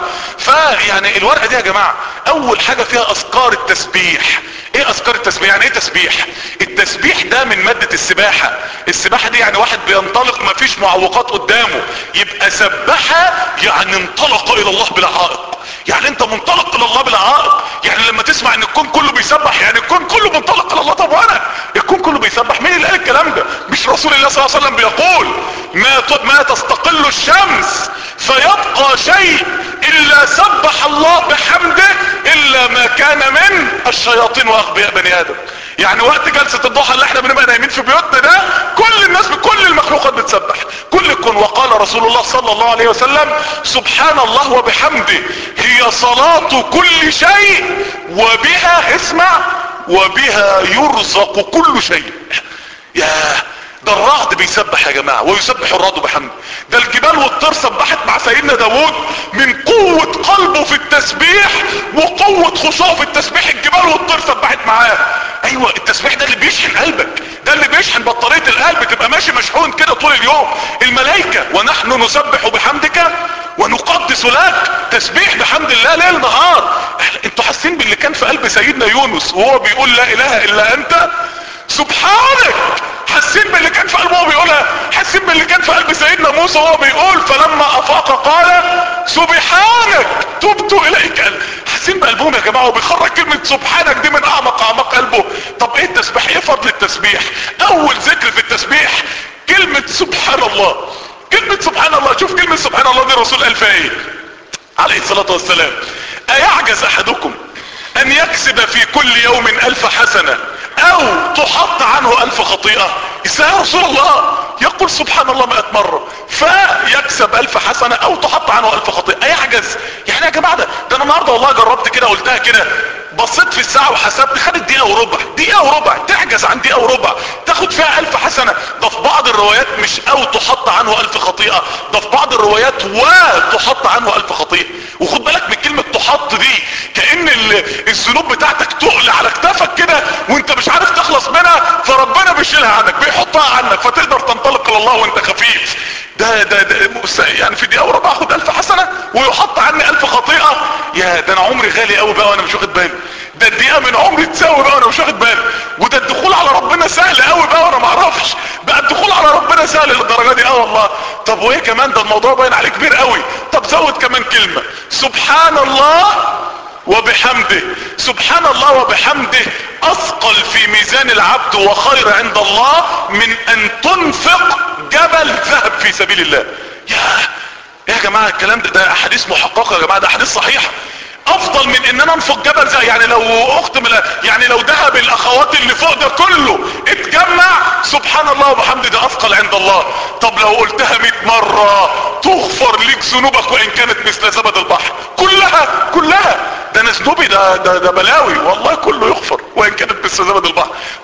فيعني الورقة دي يا جماعة اول حاجة فيها اذكار التسبيح ايه اذكار التسبيح يعني ايه تسبيح التسبيح ده من مادة السباحة السباحة دي يعني واحد بينطلق ما فيش معوقات قدامه يبقى سبحة يعني انطلق الى الله بلا عائق يعني انت منطلق الى الله بلا عائق يعني لما تسمع ان الكون كله بيسبح يعني الكون كله منطلق الى الله طب وانا الكون كله بيسبح مين اللي قال الكلام ده مش رسول الله صلى الله عليه وسلم بيقول ما ما تستقل الشمس فيبقى شيء الا سبح الله بحمده الا ما كان من الشياطين واغبياء بني ادم يعني وقت جلسة الضحى اللي احنا بنبقى نايمين في بيوتنا ده كل الناس بكل المخلوقات بتسبح كل الكون وقال رسول الله صلى الله عليه وسلم سبحان الله وبحمده هي صلاة كل شيء وبها اسمع وبها يرزق كل شيء ياه ده الرعد بيسبح يا جماعة ويسبح الرعد بحمد ده الجبال والطير سبحت مع سيدنا داود من قوة قلبه في التسبيح وقوة خشوعه في التسبيح الجبال والطير سبحت معاه ايوه التسبيح ده اللي بيشحن قلبك ده اللي بيشحن بطارية القلب تبقى ماشي مشحون كده طول اليوم الملائكة ونحن نسبح بحمدك ونقدس لك تسبيح بحمد الله ليل نهار انتوا حاسين باللي كان في قلب سيدنا يونس وهو بيقول لا اله الا انت سبحانك حاسين باللي كان في قلبه بيقولها حاسين باللي كان في قلب سيدنا موسى وهو بيقول فلما افاق قال سبحانك تبت اليك حاسين بقلبهم يا جماعه وبيخرج كلمه سبحانك دي من اعمق اعماق قلبه طب ايه التسبيح ايه فضل التسبيح اول ذكر في التسبيح كلمه سبحان الله كلمه سبحان الله شوف كلمه سبحان الله دي الرسول قال فيها ايه عليه الصلاه والسلام ايعجز احدكم ان يكسب في كل يوم الف حسنة او تحط عنه الف خطيئة ازاي يا رسول الله يقول سبحان الله مئة مرة فيكسب الف حسنة او تحط عنه الف خطيئة يعجز يعني يا جماعة ده, ده انا النهاردة والله جربت كده قلتها كده بصيت في الساعة وحسبت خدت دقيقة وربع دقيقة وربع تعجز عن دقيقة وربع تاخد فيها الف حسنة ده في بعض الروايات مش او تحط عنه الف خطيئة ده في بعض الروايات وتحط عنه الف خطيئة وخد بالك من كلمة تحط دي كأن الذنوب بتاعتك تقل على كتافك كده وانت مش عارف تخلص منها فربنا بيشيلها عنك بيحطها عنك فتقدر تنطلق لله وانت خفيف ده ده, ده يعني في دقيقة وربع اخد الف حسنة ويحط عني الف خطيئة يا ده انا عمري غالي قوي بقى وانا مش واخد بالي ده الدقيقة من عمري تساوي بقى وانا مش واخد بالي وده الدخول على ربنا سهل قوي بقى وانا معرفش بقى الدخول على ربنا سهل للدرجة دي اه والله طب وايه كمان ده الموضوع باين عليه كبير قوي طب زود كمان كلمة سبحان الله وبحمده سبحان الله وبحمده اثقل في ميزان العبد وخير عند الله من ان تنفق جبل ذهب في سبيل الله يا يا جماعة الكلام ده ده احاديث محققة يا جماعة ده احاديث صحيحة افضل من ان انا انفق جبل زي يعني لو اخت من يعني لو ذهب الاخوات اللي فوق ده كله اتجمع سبحان الله وبحمده ده اثقل عند الله طب لو قلتها 100 مرة تغفر ليك ذنوبك وان كانت مثل زبد البحر كلها كلها ده انا ذنوبي ده, ده ده بلاوي والله كله يغفر وان كانت مثل زبد البحر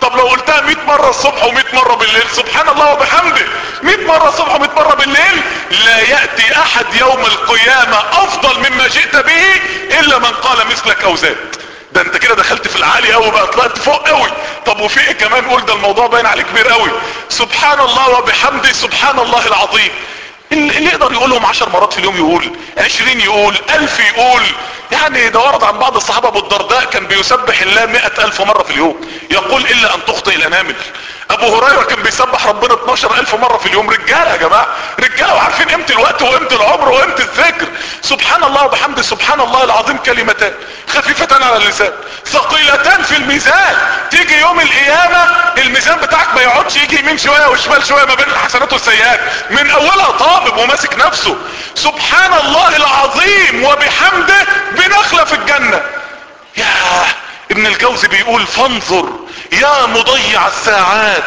الصبح و100 مرة بالليل سبحان الله وبحمده 100 مرة الصبح و100 مرة بالليل لا يأتي احد يوم القيامة افضل مما جئت به الا من قال مثلك او زاد ده انت كده دخلت في العالي قوي بقى طلعت فوق قوي طب وفي ايه كمان قول ده الموضوع باين عليه كبير قوي سبحان الله وبحمده سبحان الله العظيم اللي يقدر يقولهم عشر مرات في اليوم يقول عشرين يقول الف يقول يعني ده ورد عن بعض الصحابة ابو الدرداء كان بيسبح الله مئة الف مرة في اليوم يقول الا ان تخطئ الانامل ابو هريرة كان بيسبح ربنا 12 الف مرة في اليوم رجالة يا جماعة رجالة وعارفين قيمة الوقت وقيمة العمر وقيمة الذكر سبحان الله وبحمده سبحان الله العظيم كلمتان خفيفتان على اللسان ثقيلتان في الميزان تيجي يوم القيامة الميزان بتاعك ما يقعدش يجي يمين شوية وشمال شوية ما بين الحسنات والسيئات من اولها طابب وماسك نفسه سبحان الله العظيم وبحمده بنخلة في الجنة يا ابن الجوزي بيقول فانظر يا مضيع الساعات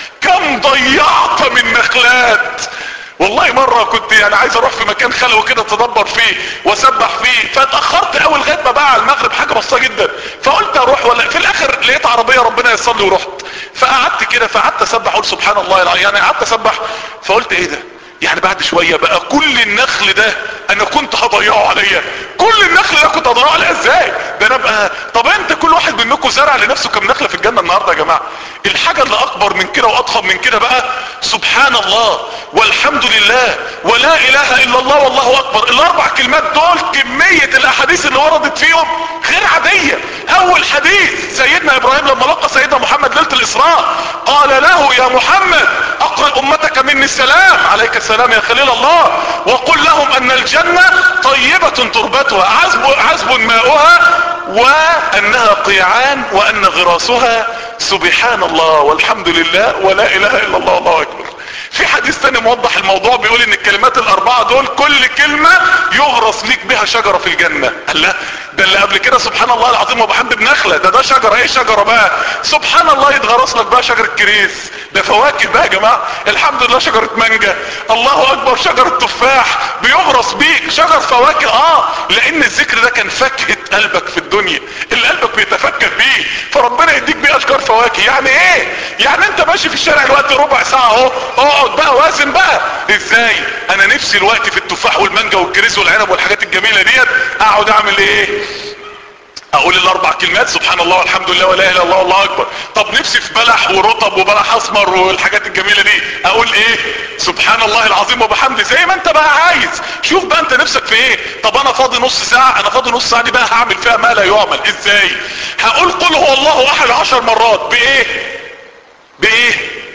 كم ضيعت من نخلات والله مرة كنت يعني عايز اروح في مكان خلوي كده اتدبر فيه واسبح فيه فاتأخرت قوي لغاية ما بقى على المغرب حاجة بسيطة جدا فقلت اروح ولا في الاخر لقيت عربية ربنا يصلي ورحت فقعدت كده فقعدت اسبح اقول سبحان الله العظيم يعني قعدت اسبح فقلت ايه ده يعني بعد شوية بقى كل النخل ده انا كنت هضيعه عليا كل النخل ده كنت هضيعه عليا ازاي ده انا بقى طب انت كل واحد منكم زرع لنفسه كم نخلة في الجنة النهاردة يا جماعة الحاجة اللي اكبر من كده واضخم من كده بقى سبحان الله والحمد لله ولا اله الا الله والله اكبر الاربع كلمات دول كمية الاحاديث اللي وردت فيهم غير عادية اول حديث سيدنا ابراهيم لما لقى سيدنا محمد ليلة الاسراء قال له يا محمد اقرأ امتك مني السلام عليك السلام يا خليل الله وقل لهم ان الجنة طيبة تربتها عذب, عذب ماؤها وانها قيعان وان غراسها سبحان الله والحمد لله ولا اله الا الله والله اكبر في حديث تاني موضح الموضوع بيقول ان الكلمات الاربعة دول كل كلمة يغرس ليك بها شجرة في الجنة قال لا ده اللي قبل كده سبحان الله العظيم وبحمد بنخلة ده ده شجرة ايه شجرة بقى سبحان الله يتغرس لك بقى شجرة كريس ده فواكه بقى يا جماعة الحمد لله شجرة مانجا الله اكبر شجرة تفاح بيغرس بيك شجر فواكه اه لان الذكر ده كان فاكهة قلبك في الدنيا اللي قلبك بيتفكر بيه فربنا يديك بيه اشجار فواكه يعني ايه يعني انت ماشي في الشارع الوقت ربع ساعة اهو اقعد بقى وازن بقى ازاي انا نفسي الوقت في التفاح والمانجا والكريس والعنب والحاجات الجميلة ديت اقعد اعمل ايه اقول الاربع كلمات سبحان الله والحمد لله ولا اله الا الله والله اكبر طب نفسي في بلح ورطب وبلح اسمر والحاجات الجميله دي اقول ايه سبحان الله العظيم وبحمده زي ما انت بقى عايز شوف بقى انت نفسك في ايه طب انا فاضي نص ساعه انا فاضي نص ساعه دي بقى هعمل فيها ما لا يعمل ازاي هقول قل هو الله احد عشر مرات بايه بايه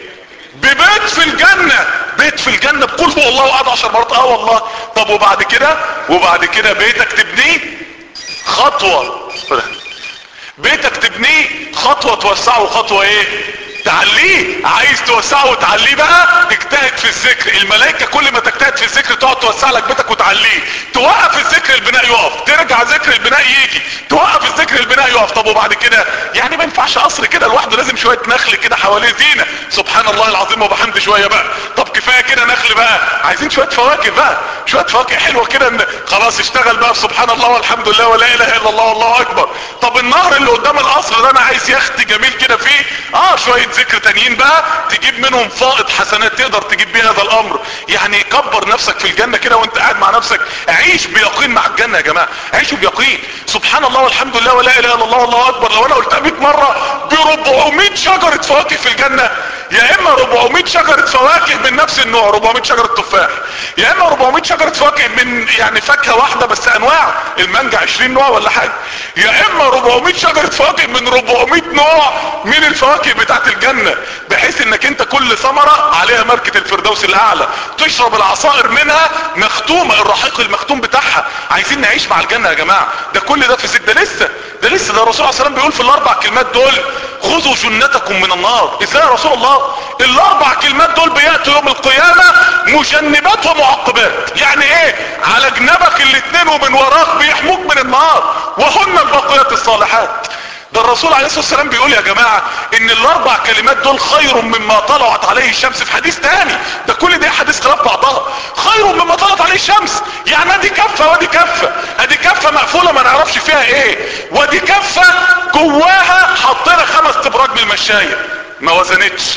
ببيت في الجنة بيت في الجنة بقول هو الله احد عشر مرات اه والله طب وبعد كده وبعد كده بيتك تبنيه خطوة بيتك تبنيه خطوة توسعه وخطوة ايه تعليه عايز توسعه وتعليه بقى اجتهد في الذكر الملائكة كل ما تجتهد في الذكر تقعد توسع لك بيتك وتعليه توقف الذكر البناء يقف ترجع ذكر البناء يجي توقف الذكر البناء يقف طب وبعد كده يعني ما ينفعش قصر كده لوحده لازم شوية نخل كده حواليه زينة سبحان الله العظيم وبحمد شوية بقى طب كفاية كده نخل بقى عايزين شوية فواكه بقى شوية فواكه حلوة كده ان خلاص اشتغل بقى سبحان الله والحمد لله ولا اله الا الله والله اكبر طب النهر اللي قدام القصر ده انا عايز يخت جميل كده فيه اه شوية ذكر تانيين بقى تجيب منهم فائض حسنات تقدر تجيب بيه هذا الامر يعني كبر نفسك في الجنة كده وانت قاعد مع نفسك عيش بيقين مع الجنة يا جماعة عيشوا بيقين سبحان الله والحمد لله ولا اله الا الله والله اكبر لو انا قلتها 100 مرة ب 400 شجرة فواكه في الجنة يا اما 400 شجرة فواكه من نفس النوع 400 شجرة تفاح يا اما 400 شجرة فواكه من يعني فاكهة واحدة بس انواع المانجا 20 نوع ولا حاجة يا اما 400 شجرة فواكه من 400 نوع من الفواكه بتاعت الجنة بحيث انك انت كل ثمرة عليها ماركة الفردوس الاعلى تشرب العصائر منها مختومة الرحيق المختوم بتاعها عايزين نعيش مع الجنة يا جماعة ده كل ده في ذكر ده لسه ده لسه ده الرسول عليه السلام بيقول في الاربع كلمات دول خذوا جنتكم من النار ازاي يا رسول الله الاربع كلمات دول بيأتوا يوم القيامة مجنبات ومعقبات يعني ايه على جنبك الاتنين ومن وراك بيحموك من النار وهن الباقيات الصالحات ده الرسول عليه الصلاة والسلام بيقول يا جماعة ان الاربع كلمات دول خير مما طلعت عليه الشمس في حديث تاني ده كل دي حديث خلاف بعضها خير مما طلعت عليه الشمس يعني ادي كفة وادي كفة ادي كفة مقفولة ما نعرفش فيها ايه وادي كفة جواها حطينا خمس تبراج من المشاية ما وزنتش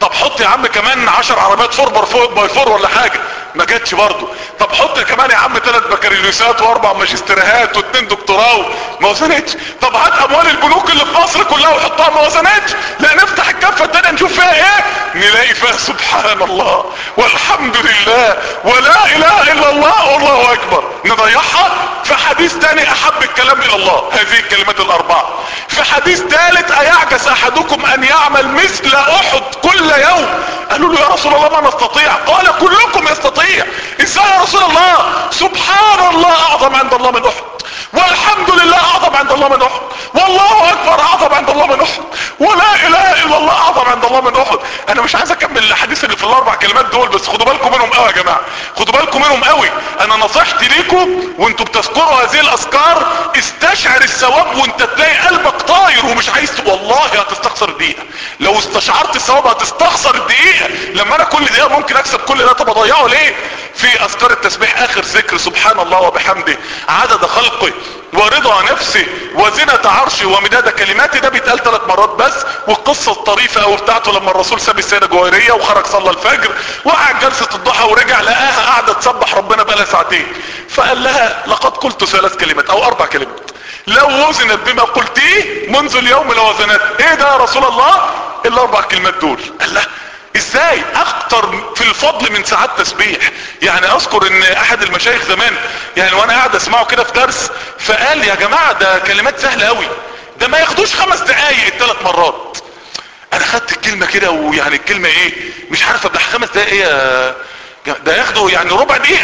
طب حط يا عم كمان 10 عربيات فور باي فور ولا حاجه ما جاتش برضه طب حط كمان يا عم ثلاث بكالوريوسات واربع ماجستيرهات واثنين دكتوراه ما وزنتش طب هات اموال البنوك اللي في مصر كلها وحطها ما وزنتش لا نفتح الكفه الثانيه نشوف فيها ايه نلاقي فيها سبحان الله والحمد لله ولا اله الا الله والله اكبر نضيعها في حديث تاني احب الكلام الى الله هذه الكلمات الاربعه في حديث ثالث ايعجز احدكم ان يعمل مثل احد كل يوم قالوا له يا رسول الله ما نستطيع قال كلكم يستطيع ازاي يا رسول الله سبحان الله اعظم عند الله من احد والحمد لله اعظم عند الله من احد والله اكبر اعظم عند الله من احد ولا اله الا الله اعظم عند الله من احد انا مش عايز اكمل الحديث اللي في الاربع كلمات دول بس خدوا بالكم منهم قوي يا جماعه خدوا بالكم منهم قوي انا نصيحتي ليكم وانتوا بتذكروا هذه الاذكار استشعر الثواب وانت تلاقي قلبك طاير ومش عايز والله هتستخسر الدقيقه لو استشعرت الثواب هتستخسر الدقيقه لما انا كل دقيقه ممكن اكسب كل ده طب اضيعه ليه في اذكار التسبيح اخر ذكر سبحان الله وبحمده عدد خلقه ورضا نفسه وزنة عرشه ومداد كلماته ده بيتقال ثلاث مرات بس والقصة الطريفة او بتاعته لما الرسول ساب السيدة جويرية وخرج صلى الفجر وقعد جلسة الضحى ورجع لقاها قاعدة تسبح ربنا بقالها ساعتين فقال لها لقد قلت ثلاث كلمات او اربع كلمات لو وزنت بما قلتيه منذ اليوم لوزنت ايه ده يا رسول الله الاربع كلمات دول قال لها ازاي اكتر في الفضل من ساعات تسبيح يعني اذكر ان احد المشايخ زمان يعني وانا قاعد اسمعه كده في درس فقال يا جماعة ده كلمات سهلة قوي ده ما ياخدوش خمس دقايق الثلاث مرات انا خدت الكلمة كده ويعني الكلمة ايه مش عارف ابلع خمس دقايق ايه ده ياخدوا يعني ربع دقيقة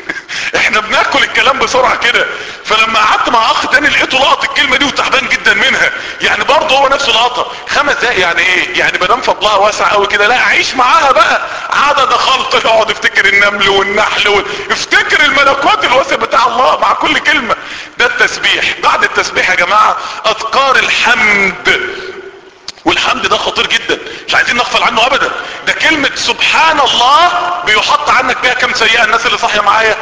احنا بناكل الكلام بسرعة كده فلما قعدت مع اخ تاني لقيته لقط الكلمة دي وتعبان جدا منها يعني برضه هو نفسه لقطها خمس دقايق يعني ايه يعني مدام فضلها واسع قوي كده لا عيش معاها بقى عدد خلق اقعد افتكر النمل والنحل و... افتكر الملكوت الواسع بتاع الله مع كل كلمة ده التسبيح بعد التسبيح يا جماعة اذكار الحمد والحمد ده خطير جدا مش عايزين نغفل عنه ابدا ده كلمة سبحان الله بيحط عنك بيها كم سيئة الناس اللي صاحية معايا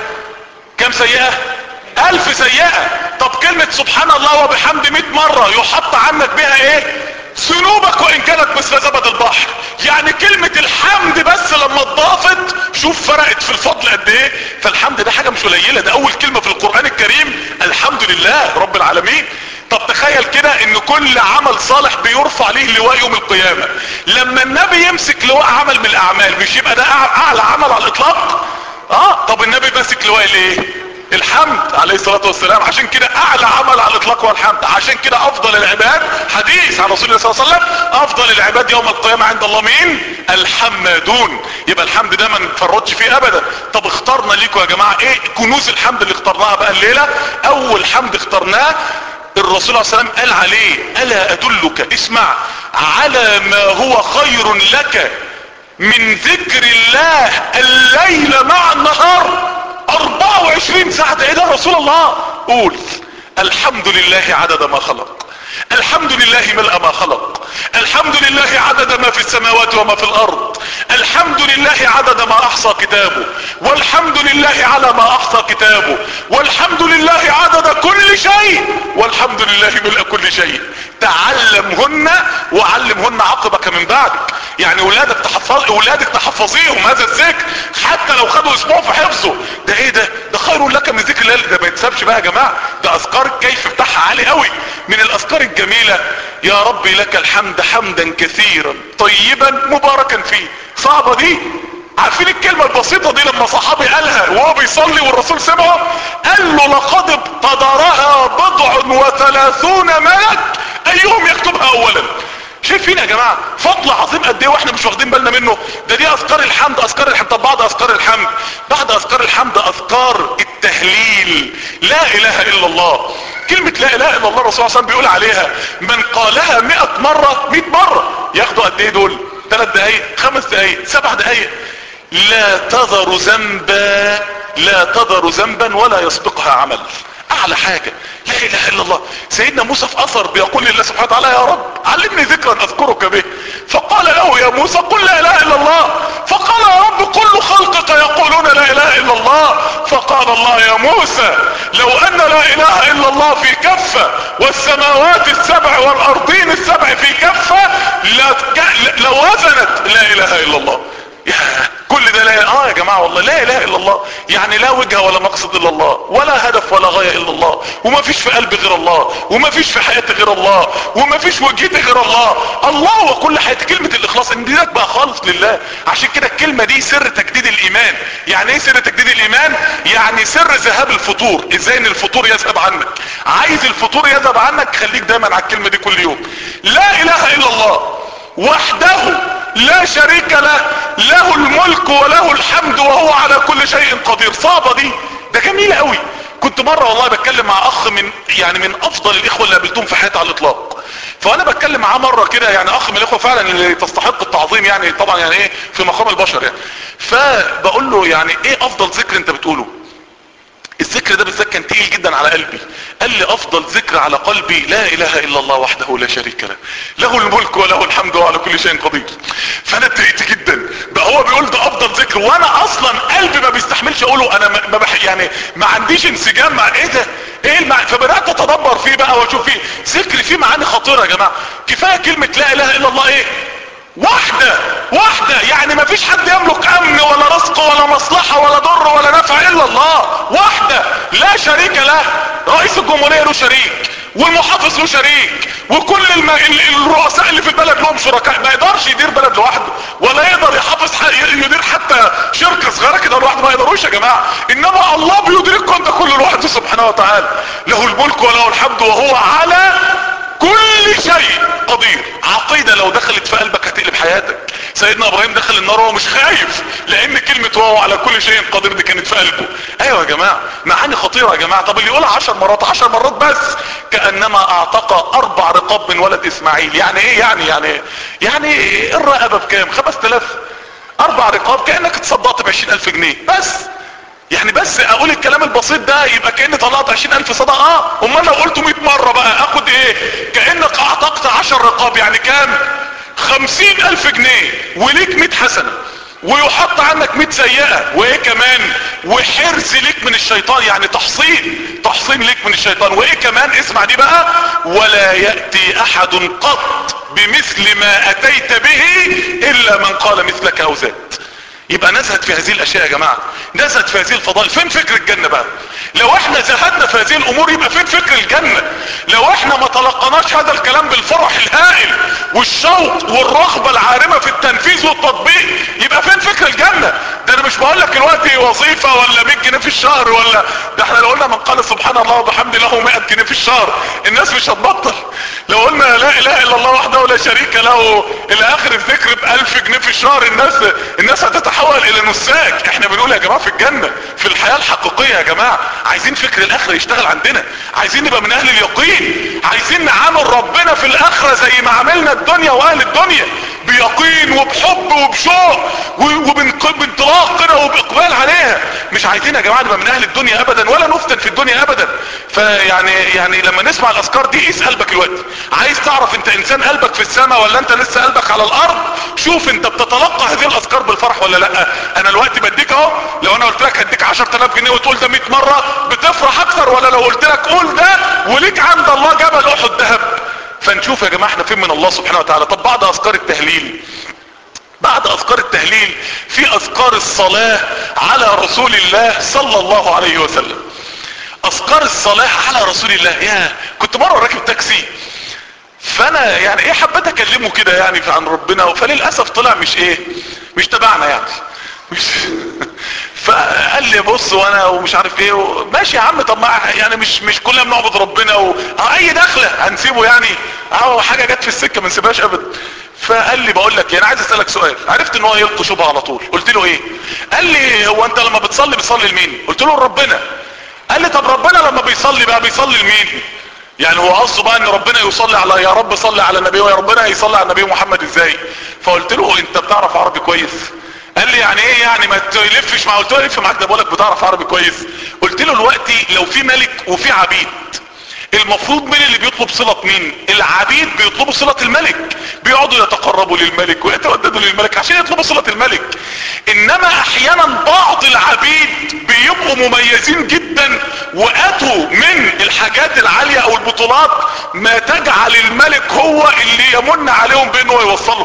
كم سيئة الف سيئة طب كلمة سبحان الله وبحمد 100 مرة يحط عنك بها ايه ذنوبك وان كانت مثل زبد البحر يعني كلمة الحمد بس لما اتضافت شوف فرقت في الفضل قد ايه فالحمد ده حاجة مش قليلة ده اول كلمة في القرآن الكريم الحمد لله رب العالمين طب تخيل كده ان كل عمل صالح بيرفع ليه لواء يوم القيامة لما النبي يمسك لواء عمل من الاعمال مش يبقى ده اعلى عمل على الاطلاق اه طب النبي ماسك لواء ليه الحمد عليه الصلاة والسلام عشان كده اعلى عمل على الاطلاق هو الحمد عشان كده افضل العباد حديث عن رسول الله صلى الله عليه وسلم افضل العباد يوم القيامة عند الله مين الحمادون يبقى الحمد ده ما نفرطش فيه ابدا طب اخترنا ليكم يا جماعة ايه كنوز الحمد اللي اخترناها بقى الليلة اول حمد اخترناه الرسول صلى الله عليه وسلم قال عليه الا ادلك اسمع على ما هو خير لك من ذكر الله الليل مع النهار 24 ساعة ايه ده رسول الله قول الحمد لله عدد ما خلق الحمد لله ملء ما خلق الحمد لله عدد ما في السماوات وما في الارض الحمد لله عدد ما احصى كتابه والحمد لله على ما احصى كتابه والحمد لله عدد كل شيء والحمد لله ملء كل شيء تعلمهن وعلمهن عقبك من بعدك يعني اولادك تحفظ اولادك تحفظيهم هذا الذكر حتى لو خدوا اسبوع في حفظه ده ايه ده ده خير لك من ذكر الله ده ما يتسابش بقى يا جماعه ده اذكار الكيف بتاعها عالي قوي من الاذكار الجميله يا ربي لك الحمد حمدا كثيرا طيبا مباركا فيه صعبه دي عارفين الكلمة البسيطة دي لما صحابي قالها وهو بيصلي والرسول سمعه قال له لقد ابتدرها بضع وثلاثون ملك ايهم يكتبها اولا شايفين يا جماعة فضل عظيم قد ايه واحنا مش واخدين بالنا منه ده دي اذكار الحمد اذكار الحمد طب بعد اذكار الحمد بعد اذكار الحمد اذكار التهليل لا اله الا الله كلمة لا اله الا الله الرسول صلى الله عليه وسلم بيقول عليها من قالها مئة مرة مئة مرة ياخدوا قد ايه دول ثلاث دقايق خمس دقايق سبع دقايق لا تذر ذنبا لا تذر ذنبا ولا يسبقها عمل اعلى حاجة لا اله الا الله سيدنا موسى في اثر بيقول لله سبحانه وتعالى يا رب علمني ذكرا اذكرك به فقال له يا موسى قل لا اله الا الله فقال يا رب كل خلقك يقولون لا اله الا الله فقال الله يا موسى لو ان لا اله الا الله في كفة والسماوات السبع والارضين السبع في كفة لو وزنت لا اله الا الله يا كل ده لا اه يا جماعة والله لا اله الا الله يعني لا وجهة ولا مقصد الا الله ولا هدف ولا غاية الا الله وما فيش في قلبي غير الله وما فيش في حياتي غير الله وما فيش وجهتي غير الله الله وكل حياتي كلمة الاخلاص ان دينك بقى خالص لله عشان كده الكلمة دي سر تجديد الايمان يعني ايه سر تجديد الايمان يعني سر ذهاب الفطور ازاي ان الفطور يذهب عنك عايز الفطور يذهب عنك خليك دايما على الكلمة دي كل يوم لا اله الا الله وحده لا شريك له له الملك وله الحمد وهو على كل شيء قدير صعبة دي ده جميل قوي كنت مرة والله بتكلم مع اخ من يعني من افضل الاخوة اللي قابلتهم في حياتي على الاطلاق فانا بتكلم معاه مرة كده يعني اخ من الاخوة فعلا اللي تستحق التعظيم يعني طبعا يعني ايه في مقام البشر يعني فبقول له يعني ايه افضل ذكر انت بتقوله الذكر ده بالذات كان تقيل جدا على قلبي قال لي افضل ذكر على قلبي لا اله الا الله وحده لا شريك له له الملك وله الحمد وعلى كل شيء قدير فانا اتضايقت جدا بقى هو بيقول ده افضل ذكر وانا اصلا قلبي ما بيستحملش اقوله انا ما بح يعني ما عنديش انسجام مع ايه ده ايه المع... فبدات اتدبر فيه بقى واشوف فيه ذكر فيه معاني خطيره يا جماعه كفايه كلمه لا اله الا الله ايه واحدة واحدة يعني ما فيش حد يملك امن ولا رزق ولا مصلحة ولا ضر ولا نفع الا الله واحدة لا شريك له رئيس الجمهورية له شريك والمحافظ له شريك وكل الم... الرؤساء اللي في البلد لهم شركاء ما يقدرش يدير بلد لوحده ولا يقدر يحافظ ح... يدير حتى شركة صغيرة كده لوحده ما يقدروش يا جماعة انما الله بيدير الكون ده كله لوحده سبحانه وتعالى له الملك وله الحمد وهو على كل شيء قدير عقيدة لو دخلت في قلبك هتقلب حياتك سيدنا ابراهيم دخل النار وهو مش خايف لان كلمة وهو على كل شيء قدير دي كانت في قلبه ايوه يا جماعة معاني خطيرة يا جماعة طب اللي يقولها عشر مرات عشر مرات بس كأنما اعتق اربع رقاب من ولد اسماعيل يعني ايه يعني يعني يعني الرقبة بكام خمس تلاف اربع رقاب كأنك اتصدقت بعشرين الف جنيه بس يعني بس اقول الكلام البسيط ده يبقى كأني طلعت عشرين الف صدقة اه امال لو قلته مئة مرة بقى اخد ايه كأنك اعتقت عشر رقاب يعني كام خمسين الف جنيه وليك مئة حسنة ويحط عنك 100 سيئة وايه كمان وحرز ليك من الشيطان يعني تحصين تحصين ليك من الشيطان وايه كمان اسمع دي بقى ولا يأتي احد قط بمثل ما اتيت به الا من قال مثلك او زاد يبقى نزهد في هذه الاشياء يا جماعة نزهد في هذه الفضائل فين فكر الجنة بقى لو احنا زهدنا في هذه الامور يبقى فين فكر الجنة لو احنا ما تلقناش هذا الكلام بالفرح الهائل والشوق والرغبة العارمة في التنفيذ والتطبيق يبقى فين فكر الجنة ده انا مش بقول لك دلوقتي وظيفة ولا 100 جنيه في الشهر ولا ده احنا لو قلنا من قال سبحان الله وبحمده له 100 جنيه في الشهر الناس مش هتبطل لو قلنا لا اله الا الله وحده لا شريك له الى اخر الذكر ب 1000 جنيه في الشهر الناس الناس هتتحول الى نساك احنا بنقول يا جماعة في الجنة في الحياة الحقيقية يا جماعة عايزين فكر الاخرة يشتغل عندنا عايزين نبقى من اهل اليقين عايزين نعامل ربنا في الاخرة زي ما عملنا الدنيا واهل الدنيا بيقين وبحب وبشوق وبانطلاق كده وباقبال عليها مش عايزين يا جماعة نبقى من اهل الدنيا ابدا ولا نفتن في الدنيا ابدا فيعني يعني لما نسمع الاذكار دي قيس قلبك الوقت عايز تعرف انت انسان قلبك في السماء ولا انت لسه قلبك على الارض شوف انت بتتلقى هذه الاذكار بالفرح ولا لا انا الوقت بديك اهو لو انا قلت لك هديك 10000 جنيه وتقول ده 100 مرة بتفرح اكتر ولا لو قلت لك قول ده وليك عند الله جبل احد ذهب فنشوف يا جماعة احنا فين من الله سبحانه وتعالى طب بعد اذكار التهليل بعد اذكار التهليل في اذكار الصلاة على رسول الله صلى الله عليه وسلم اذكار الصلاة على رسول الله يا كنت مرة راكب تاكسي فانا يعني ايه حبيت اكلمه كده يعني عن ربنا فللاسف طلع مش ايه مش تبعنا يعني مش فقال لي بص وانا ومش عارف ايه و... ماشي يا عم طب ما يعني مش مش كلنا بنعبد ربنا و... اي دخله هنسيبه يعني اه حاجه جت في السكه ما نسيبهاش ابدا فقال لي بقول لك انا عايز اسالك سؤال عرفت ان هو يلقي شبهه على طول قلت له ايه قال لي هو انت لما بتصلي بتصلي لمين قلت له لربنا قال لي طب ربنا لما بيصلي بقى بيصلي لمين يعني هو قصده بقى ان ربنا يصلي على يا رب صلي على النبي ويا ربنا هيصلي على النبي محمد ازاي فقلت له انت بتعرف عربي كويس قال لي يعني ايه يعني ما تلفش مع قلت له الف معاك ده بقولك بتعرف عربي كويس قلت له دلوقتي لو في ملك وفي عبيد المفروض مين اللي بيطلب صلة مين العبيد بيطلبوا صلة الملك بيقعدوا يتقربوا للملك ويتوددوا للملك عشان يطلبوا صلة الملك انما احيانا بعض العبيد بيبقوا مميزين جدا واتوا من الحاجات العالية او البطولات ما تجعل الملك هو اللي يمن عليهم بانه يوصلهم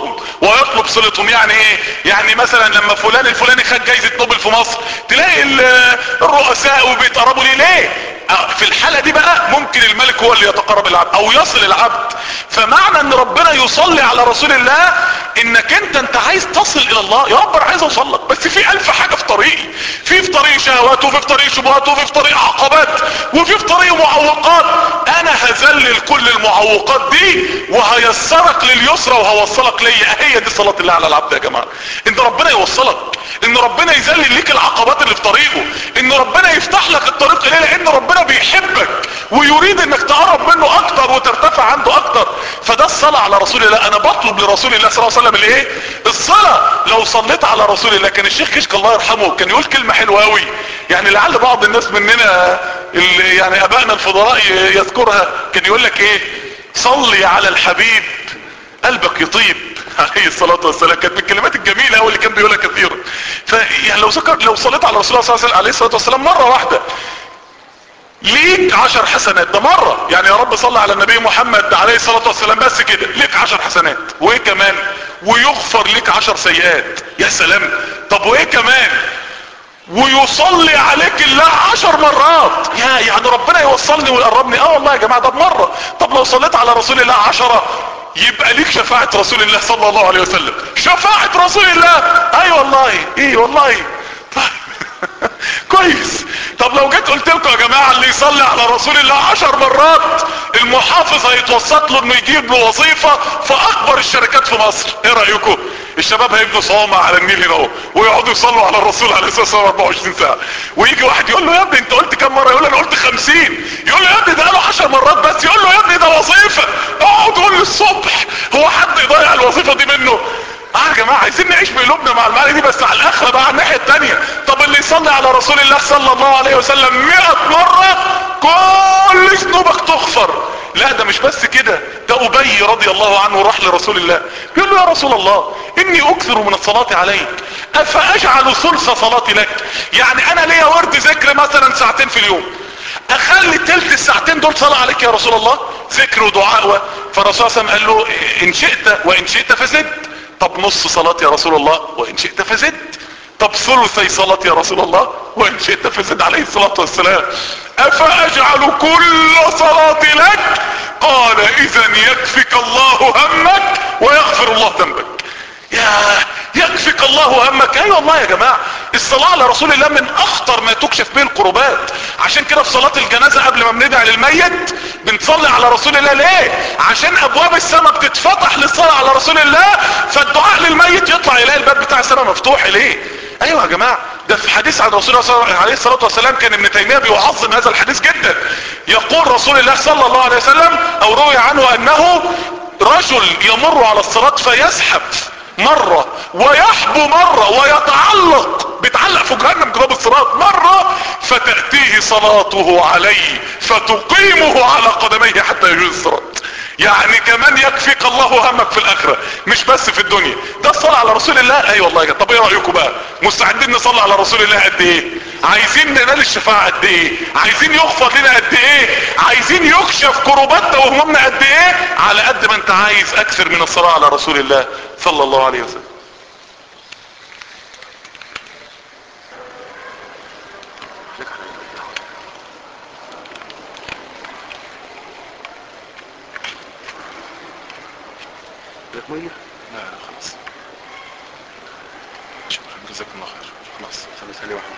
ويطلب صلتهم يعني ايه يعني مثلا لما فلان الفلاني خد جايزة نوبل في مصر تلاقي الرؤساء وبيتقربوا ليه ليه في الحالة دي بقى ممكن الملك هو اللي يتقرب العبد او يصل العبد فمعنى ان ربنا يصلي على رسول الله انك انت انت عايز تصل الى الله يا رب انا عايز اوصل لك بس في الف حاجة في طريقي في في طريق شهوات وفي في طريق شبهات وفي في طريق عقبات وفي في طريق معوقات انا هذلل كل المعوقات دي وهيسرك لليسرى وهوصلك ليا هي دي صلاة الله على العبد يا جماعة ان ربنا يوصلك ان ربنا يذلل ليك العقبات اللي في طريقه ان ربنا يفتح لك الطريق اليه لان ربنا بيحبك ويريد انك تقرب منه اكتر وترتفع عنده اكتر فده الصلاة على رسول الله انا بطلب لرسول الله صلى الله عليه وسلم الايه الصلاة لو صليت على رسول الله كان الشيخ كشك الله يرحمه كان يقول كلمة حلوة قوي يعني لعل بعض الناس مننا اللي يعني ابائنا الفضلاء يذكرها كان يقول لك ايه صلي على الحبيب قلبك يطيب عليه الصلاة والسلام كانت من الكلمات الجميلة قوي اللي كان بيقولها كثيرا فيعني لو ذكر لو صليت على رسول الله صلى الله عليه الصلاة والسلام مرة واحدة ليك عشر حسنات ده مرة يعني يا رب صلى على النبي محمد عليه الصلاة والسلام بس كده ليك عشر حسنات وايه كمان ويغفر لك عشر سيئات يا سلام طب وايه كمان ويصلي عليك الله عشر مرات يا يعني ربنا يوصلني ويقربني اه والله يا جماعة ده بمرة طب لو صليت على رسول الله عشرة يبقى ليك شفاعة رسول الله صلى الله عليه وسلم شفاعة رسول الله اي أيوة والله ايه والله طيب كويس طب لو جيت قلت لكم يا جماعة اللي يصلي على رسول الله عشر مرات المحافظ هيتوسط له انه يجيب له وظيفة في اكبر الشركات في مصر ايه رأيكم الشباب هيبنوا صوامع على النيل هنا اهو ويقعدوا يصلوا على الرسول عليه الصلاه والسلام 24 ساعه ويجي واحد يقول له يا ابني انت قلت كم مره يقول له انا قلت 50 يقول له يا ابني ده قاله 10 مرات بس يقول له يا ابني ده وظيفه اقعد قول الصبح هو حد يضيع الوظيفه دي منه اه يا جماعة عايزين نعيش بقلوبنا مع المعاني دي بس على الاخرة بقى على الناحية التانية طب اللي يصلي على رسول الله صلى الله عليه وسلم 100 مرة كل ذنوبك تغفر لا ده مش بس كده ده ابي رضي الله عنه راح لرسول الله بيقول له يا رسول الله اني اكثر من الصلاة عليك افاجعل ثلث صلاتي لك يعني انا ليا ورد ذكر مثلا ساعتين في اليوم اخلي تلت الساعتين دول صلاة عليك يا رسول الله ذكر ودعاء فالرسول صلى الله عليه وسلم قال له ان شئت وان شئت فزد طب نص صلاة يا رسول الله وان شئت فزد طب ثلثي صلاة يا رسول الله وان شئت فزد عليه الصلاة والسلام افاجعل كل صلاتي لك قال اذا يكفك الله همك ويغفر الله ذنبك يا يكفك الله همك ايوه والله يا جماعة الصلاة على رسول الله من اخطر ما تكشف به القربات عشان كده في صلاة الجنازة قبل ما بندعي للميت بنصلي على رسول الله ليه عشان ابواب السماء بتتفتح للصلاة على رسول الله فالدعاء للميت يطلع يلاقي الباب بتاع السماء مفتوح ليه ايوه يا جماعة ده في حديث عن رسول الله عليه الصلاة والسلام كان ابن تيمية بيعظم هذا الحديث جدا يقول رسول الله صلى الله عليه وسلم او روي عنه انه رجل يمر على الصلاة فيزحف مرة ويحبو مرة ويتعلق بيتعلق في جهنم جواب الصراط مرة فتأتيه صلاته عليه فتقيمه على قدميه حتى يجوز الصراط يعني كمان يكفيك الله همك في الاخرة مش بس في الدنيا ده الصلاة على رسول الله اي أيوة والله طب ايه رأيكم بقى مستعدين نصلي على رسول الله قد ايه عايزين ننال الشفاعة قد ايه عايزين يغفر لنا قد ايه عايزين يكشف كروباتنا وهمومنا قد ايه على قد ما انت عايز اكثر من الصلاة على رسول الله صلى الله عليه وسلم مية لا لا خلاص شكرا جزاكم الله خير خلاص خلي ثانية واحدة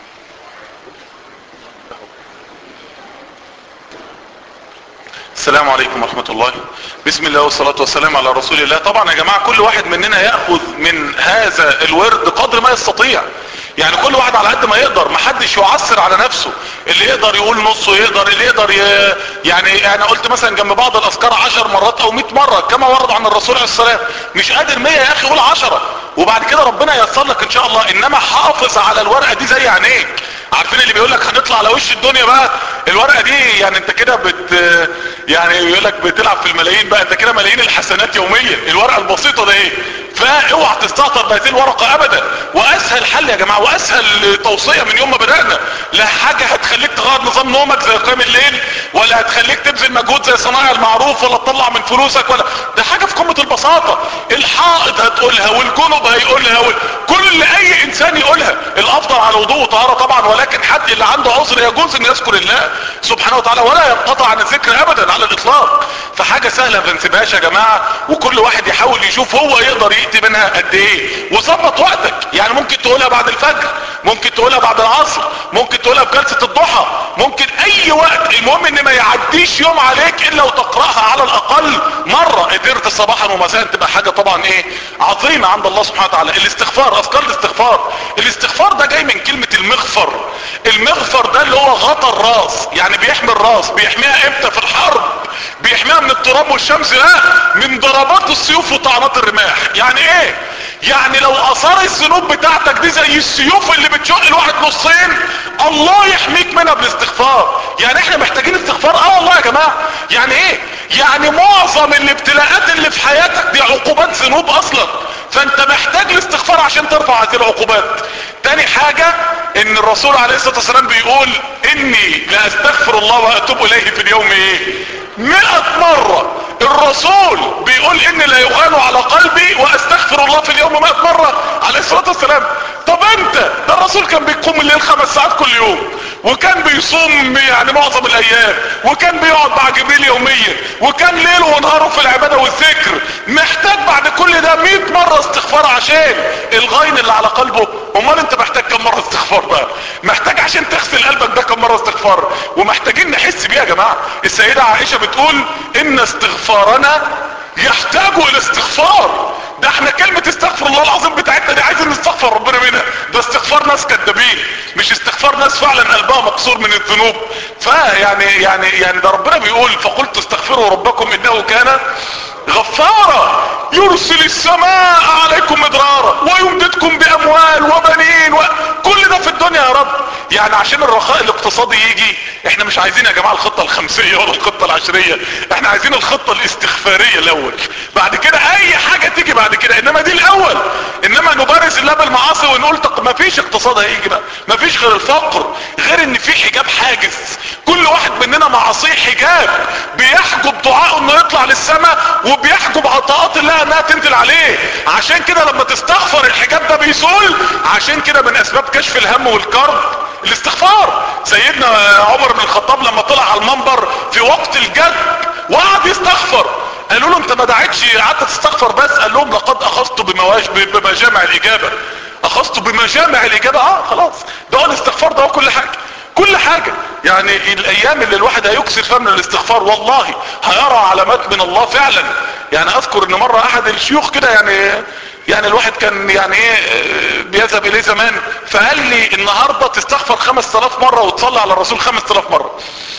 السلام عليكم ورحمة الله بسم الله والصلاة والسلام على رسول الله طبعا يا جماعة كل واحد مننا يأخذ من هذا الورد قدر ما يستطيع يعني كل واحد على قد ما يقدر محدش يعسر على نفسه اللي يقدر يقول نصه يقدر اللي يقدر ي... يعني انا قلت مثلا جنب بعض الاذكار عشر مرات او مئة مرة كما ورد عن الرسول عليه السلام مش قادر مية يا اخي قول عشرة وبعد كده ربنا ييسر لك ان شاء الله انما حافظ على الورقة دي زي عينيك عارفين اللي بيقول لك هنطلع على وش الدنيا بقى الورقة دي يعني انت كده بت يعني يقول لك بتلعب في الملايين بقى انت كده ملايين الحسنات يوميا الورقة البسيطة ده ايه فاوعى تستهتر بهذه الورقة ابدا واسهل حل يا جماعة واسهل توصية من يوم ما بدأنا لا حاجة هتخليك تغير نظام نومك زي قيام الليل ولا هتخليك تبذل مجهود زي صناعة المعروف ولا تطلع من فلوسك ولا ده حاجة في قمة البساطة ببساطة الحائط هتقولها والجنب هيقولها وال- كل اي انسان يقولها الافضل على وضوء وطهارة طبعا ولكن حد اللي عنده عذر يجوز ان يذكر الله سبحانه وتعالى ولا ينقطع عن الذكر ابدا على الاطلاق فحاجة سهلة ما نسيبهاش يا جماعة وكل واحد يحاول يشوف هو يقدر يأتي منها قد ايه وظبط وقتك يعني ممكن تقولها بعد الفجر ممكن تقولها بعد العصر ممكن تقولها في جلسة الضحى ممكن اي وقت المهم ان ما يعديش يوم عليك الا وتقرأها على الاقل مرة قدرت صباحا ومساء تبقى حاجة طبعا ايه عظيمة عند الله سبحانه وتعالى الاستغفار اذكار الاستغفار الاستغفار ده جاي من كلمة المغفر المغفر ده اللي هو غطى الراس يعني بيحمي الراس بيحميها امتى في الحرب بيحميها من التراب والشمس لا من ضربات السيوف وطعنات الرماح يعني ايه يعني لو اثار الذنوب بتاعتك دي زي السيوف اللي بتشق الواحد نصين الله يحميك منها بالاستغفار يعني احنا محتاجين استغفار اه والله يا جماعة يعني ايه يعني معظم الابتلاءات اللي في حياتك دي عقوبات ذنوب اصلا فانت محتاج الاستغفار عشان ترفع هذه العقوبات تاني حاجة ان الرسول عليه الصلاة والسلام بيقول اني لاستغفر الله واتوب اليه في اليوم ايه مئة مرة الرسول بيقول اني لا يغان على قلبي واستغفر الله في اليوم مئة مرة عليه الصلاة والسلام طب انت ده الرسول كان بيقوم الليل خمس ساعات كل يوم وكان بيصوم يعني معظم الايام وكان بيقعد مع جبريل يوميا وكان ليله ونهاره في العبادة والذكر محتاج بعد كل ده 100 مرة استغفار عشان الغين اللي على قلبه امال انت محتاج كم مرة استغفار بقى محتاج عشان تغسل قلبك ده كم مرة استغفار ومحتاجين نحس بيه يا جماعة السيدة عائشة بتقول ان استغفارنا يحتاج الى استغفار ده احنا كلمة استغفر الله العظيم بتاعتنا دي عايزين نستغفر ربنا منها ده استغفار ناس كدابين مش استغفار ناس فعلا قلبها مكسور من الذنوب فيعني يعني يعني ده ربنا بيقول فقلت استغفروا ربكم انه كان غفارا يرسل السماء عليكم مدرارا ويمددكم باموال وبنين وكل ده في الدنيا يا رب يعني عشان الرخاء الاقتصادي يجي احنا مش عايزين يا جماعة الخطة الخمسية ولا الخطة العشرية احنا عايزين الخطة الاستغفارية الاول بعد كده اي حاجة تيجي بعد كده انما دي الاول انما نبارز الله بالمعاصي ونقول طب ما فيش اقتصاد هيجي بقى ما فيش غير الفقر غير ان في حجاب حاجز كل واحد مننا معاصيه حجاب بيحجب دعائه انه يطلع للسماء وبيحجب عطاءات الله انها تنزل عليه عشان كده لما تستغفر الحجاب ده بيزول عشان كده من اسباب كشف الهم والكرب الاستغفار سيدنا عمر بن الخطاب لما طلع على المنبر في وقت الجد وقعد يستغفر قالوا له انت ما دعيتش قعدت تستغفر بس قال لهم لقد اخذت بمواج بمجامع الاجابة اخذت بمجامع الاجابة اه خلاص ده هو الاستغفار ده هو كل حاجة كل حاجة يعني الايام اللي الواحد هيكسر فيها من الاستغفار والله هيرى علامات من الله فعلا يعني اذكر ان مرة احد الشيوخ كده يعني يعني الواحد كان يعني ايه بيذهب اليه زمان فقال لي النهاردة تستغفر خمس تلاف مرة وتصلي على الرسول خمس تلاف مرة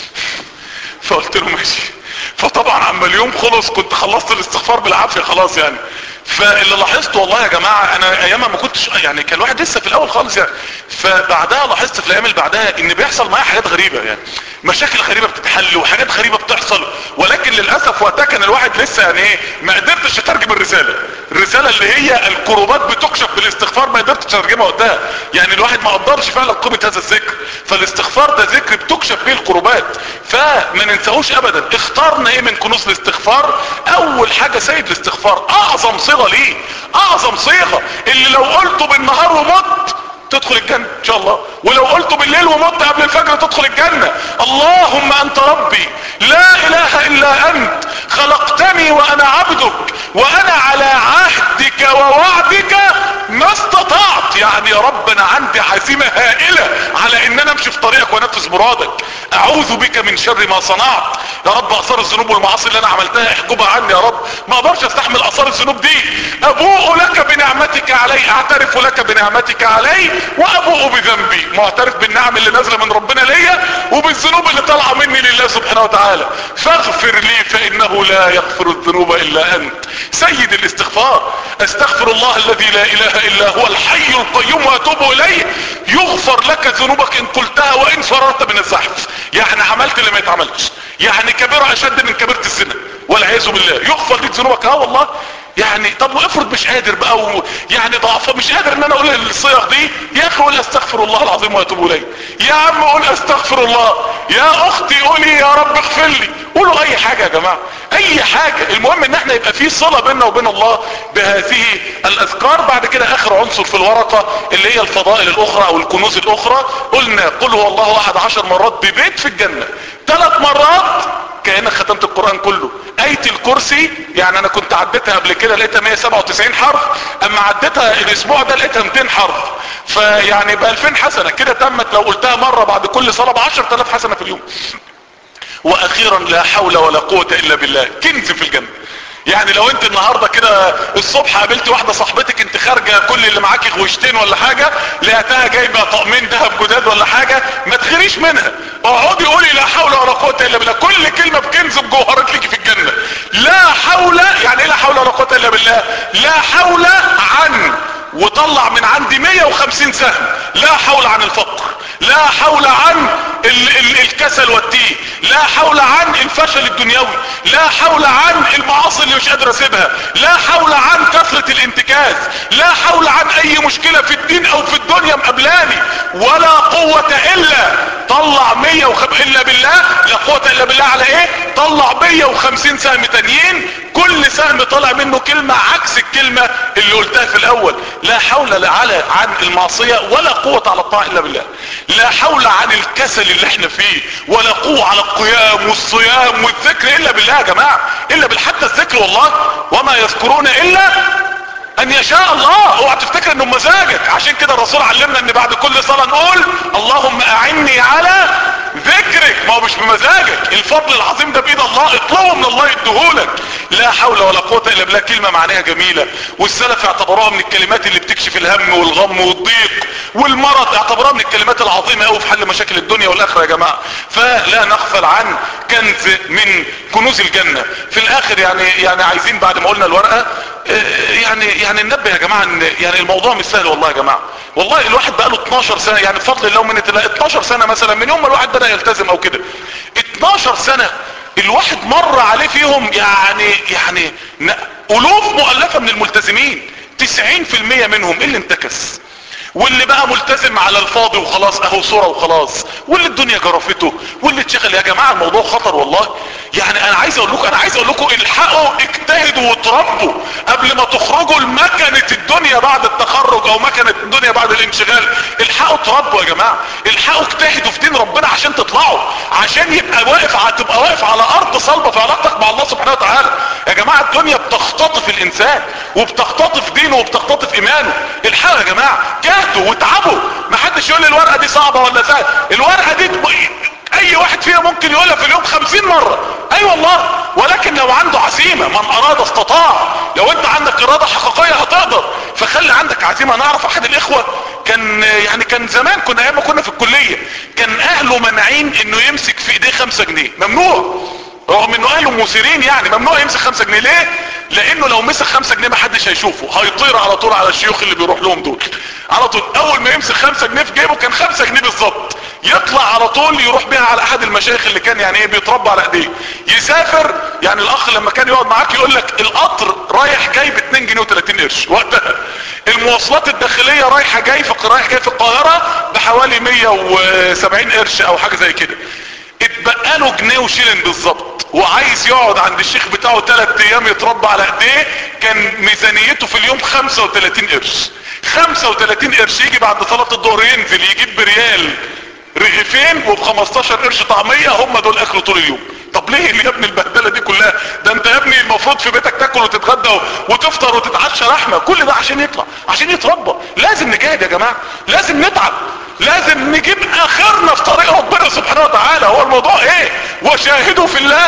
فقلت له ماشي فطبعا عما اليوم خلص كنت خلصت الاستغفار بالعافية خلاص يعني فاللي لاحظته والله يا جماعة انا ايامها ما كنتش يعني كان الواحد لسه في الاول خالص يعني فبعدها لاحظت في الايام اللي بعدها ان بيحصل معايا حاجات غريبة يعني مشاكل غريبة بتتحل وحاجات غريبة بتحصل ولكن للأسف وقتها كان الواحد لسه يعني ايه ما قدرتش اترجم الرسالة الرسالة اللي هي الكروبات بتكشف بالاستغفار ما قدرتش اترجمها وقتها يعني الواحد ما قدرش فعلا قيمة هذا الذكر فالاستغفار ده ذكر بتكشف به الكروبات فما ننساهوش ابدا اختارنا ايه من كنوز الاستغفار اول حاجة سيد الاستغفار اعظم صيغة ليه اعظم صيغة اللي لو قلته بالنهار ومت تدخل الجنة ان شاء الله ولو قلته بالليل ومت قبل الفجر تدخل الجنة اللهم انت ربي لا اله الا انت خلقتني وانا عبدك وانا على عهدك ووعدك ما استطعت يعني يا رب انا عندي عزيمة هائلة على ان انا امشي في طريقك وانفذ مرادك اعوذ بك من شر ما صنعت يا رب اثار الذنوب والمعاصي اللي انا عملتها احجبها عني يا رب ما اقدرش استحمل اثار الذنوب دي ابوء لك بنعمتك علي اعترف لك بنعمتك علي وابوء بذنبي معترف بالنعم اللي نازله من ربنا ليا وبالذنوب اللي طالعه مني لله سبحانه وتعالى فاغفر لي فانه لا يغفر الذنوب الا انت سيد الاستغفار استغفر الله الذي لا اله الا هو الحي القيوم واتوب اليه يغفر لك ذنوبك ان قلتها وان فررت من الزحف يعني عملت اللي ما يتعملش يعني كبيرة اشد من كبيرة الزنا والعياذ بالله يغفر لك ذنوبك اه والله يعني طب وافرض مش قادر بقى و... يعني ضعفة مش قادر ان انا اقول الصيغ دي يا اخي قول استغفر الله العظيم واتوب اليه يا عم قول استغفر الله يا اختي قولي يا رب اغفر لي قولوا اي حاجة يا جماعة اي حاجة المهم ان احنا يبقى في صلة بيننا وبين الله بهذه الاذكار بعد كده اخر عنصر في الورقة اللي هي الفضائل الاخرى او الكنوز الاخرى قلنا قل هو الله احد عشر مرات ببيت في الجنة ثلاث مرات كأنك ختمت القرآن كله آية الكرسي يعني انا كنت عديتها قبل كده لقيتها 197 حرف اما عديتها الاسبوع ده لقيتها 200 حرف فيعني ب 2000 حسنة كده تمت لو قلتها مرة بعد كل صلاة ب 10000 حسنة في اليوم واخيرا لا حول ولا قوة الا بالله كنز في الجنة يعني لو انت النهاردة كده الصبح قابلت واحدة صاحبتك انت خارجة كل اللي معاكي غوشتين ولا حاجة لقيتها جايبة طقمين دهب جداد ولا حاجة ما تغيريش منها اقعدي قولي لا حول ولا قوة الا بالله كل كلمة بكنز بجوهرات ليكي في الجنة لا حول يعني ايه لا حول ولا قوة الا بالله لا حول عن وطلع من عندي 150 سهم لا حول عن الفقر لا حول عن ال ال الكسل والتيه لا حول عن الفشل الدنيوي لا حول عن المعاصي اللي مش قادر اسيبها لا حول عن كثرة الانتكاس لا حول عن اي مشكلة في الدين او في الدنيا مقابلاني ولا قوة الا طلع 105 الا بالله لا قوة الا بالله على ايه طلع 150 سهم تانيين كل سهم طلع منه كلمة عكس الكلمة اللي قلتها في الاول لا حول لا على عن المعصية ولا قوة على الطاعة الا بالله لا حول عن الكسل اللي احنا فيه ولا قوة على القيام والصيام والذكر الا بالله يا جماعة الا بالحتى الذكر والله وما يذكرون الا ان يشاء الله اوعى تفتكر انه مزاجك عشان كده الرسول علمنا ان بعد كل صلاة نقول اللهم اعني على ذكرك ما هو مش بمزاجك الفضل العظيم ده بايد الله اطلبه من الله يديهولك لا حول ولا قوة الا بالله كلمة معناها جميلة والسلف اعتبروها من الكلمات اللي بتكشف الهم والغم والضيق والمرض اعتبروها من الكلمات العظيمة قوي في حل مشاكل الدنيا والاخرة يا جماعة فلا نغفل عن كنز من كنوز الجنة في الاخر يعني يعني عايزين بعد ما قلنا الورقة يعني يعني ننبه يا جماعة ان يعني الموضوع مش سهل والله يا جماعة والله الواحد بقى له 12 سنة يعني بفضل الله من 12 سنة مثلا من يوم ما الواحد بدأ يلتزم او كده 12 سنة الواحد مر عليه فيهم يعني يعني الوف مؤلفة من الملتزمين 90% منهم اللي انتكس واللي بقى ملتزم على الفاضي وخلاص اهو صورة وخلاص واللي الدنيا جرفته واللي اتشغل يا جماعة الموضوع خطر والله يعني انا عايز اقول لكم انا عايز اقول لكم الحقوا اجتهدوا وتربوا قبل ما تخرجوا لمكنة الدنيا بعد التخرج او مكنة الدنيا بعد الانشغال الحقوا تربوا يا جماعة الحقوا اجتهدوا في دين ربنا عشان تطلعوا عشان يبقى واقف تبقى واقف على ارض صلبة في علاقتك مع الله سبحانه وتعالى يا جماعة الدنيا بتختطف الانسان وبتختطف دينه وبتختطف ايمانه الحقوا يا جماعة جهدوا واتعبوا محدش يقول لي الورقة دي صعبة ولا سهلة الورقة دي اي واحد فيها ممكن يقولها في اليوم خمسين مرة اي أيوة والله ولكن لو عنده عزيمة من اراد استطاع لو انت عندك ارادة حقيقية هتقدر فخلي عندك عزيمة نعرف احد الاخوة كان يعني كان زمان كنا ايام ما كنا في الكلية كان اهله منعين انه يمسك في ايديه خمسة جنيه ممنوع رغم انه اهله مثيرين يعني ممنوع يمسك خمسة جنيه ليه لانه لو مسك خمسة جنيه محدش هيشوفه هيطير على طول على الشيوخ اللي بيروح لهم دول على طول اول ما يمسك خمسة جنيه في جيبه كان خمسة جنيه بالظبط يطلع على طول يروح بيها على احد المشايخ اللي كان يعني ايه بيتربى على ايديه يسافر يعني الاخ لما كان يقعد معاك يقول لك القطر رايح جاي ب 2 جنيه و30 قرش وقتها المواصلات الداخلية رايحة جاي في رايح جاي في القاهرة بحوالي 170 قرش او حاجة زي كده اتبقى له جنيه وشيلن بالظبط وعايز يقعد عند الشيخ بتاعه 3 ايام يتربى على ايديه كان ميزانيته في اليوم 35 قرش 35 قرش يجي بعد صلاة الظهر ينزل يجيب بريال رغيفين وب 15 قرش طعمية هم دول اكله طول اليوم طب ليه اللي يا ابني البهدله دي كلها ده انت يا ابني المفروض في بيتك تاكل وتتغدى وتفطر وتتعشى لحمه كل ده عشان يطلع عشان يتربى لازم نجاهد يا جماعه لازم نتعب لازم نجيب اخرنا في طريق ربنا سبحانه وتعالى هو الموضوع ايه وشاهدوا في الله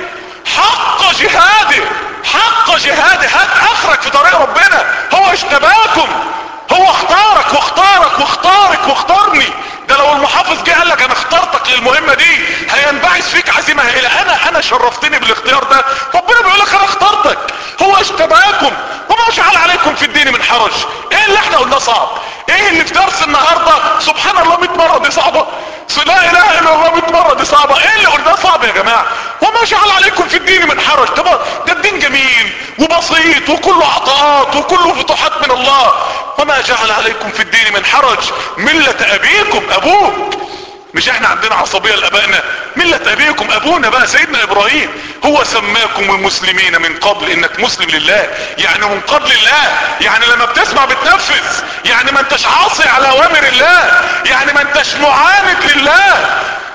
حق جهاده حق جهاده هات اخرك في طريق ربنا هو اجتباكم هو اختارك واختارك واختارك واختارني ده لو المحافظ جه قال لك انا اخترتك للمهمة دي هينبعث فيك عزيمة هائلة انا انا شرفتني بالاختيار ده ربنا بيقول لك انا اخترتك هو اجتباكم وما جعل عليكم في الدين من حرج ايه اللي احنا قلناه صعب ايه اللي في درس النهاردة سبحان الله 100 مرة دي صعبة لا اله الا الله 100 مرة دي صعبة ايه اللي قلناه صعب يا جماعة وما جعل عليكم في الدين من حرج طب ده الدين جميل وبسيط وكله عطاءات وكله فتوحات من الله وما جعل عليكم في الدين من حرج ملة ابيكم ابوك مش احنا عندنا عصبية لابائنا ملة ابيكم ابونا بقى سيدنا ابراهيم هو سماكم المسلمين من قبل انك مسلم لله يعني من قبل الله يعني لما بتسمع بتنفذ يعني ما انتش عاصي على اوامر الله يعني ما انتش معاند لله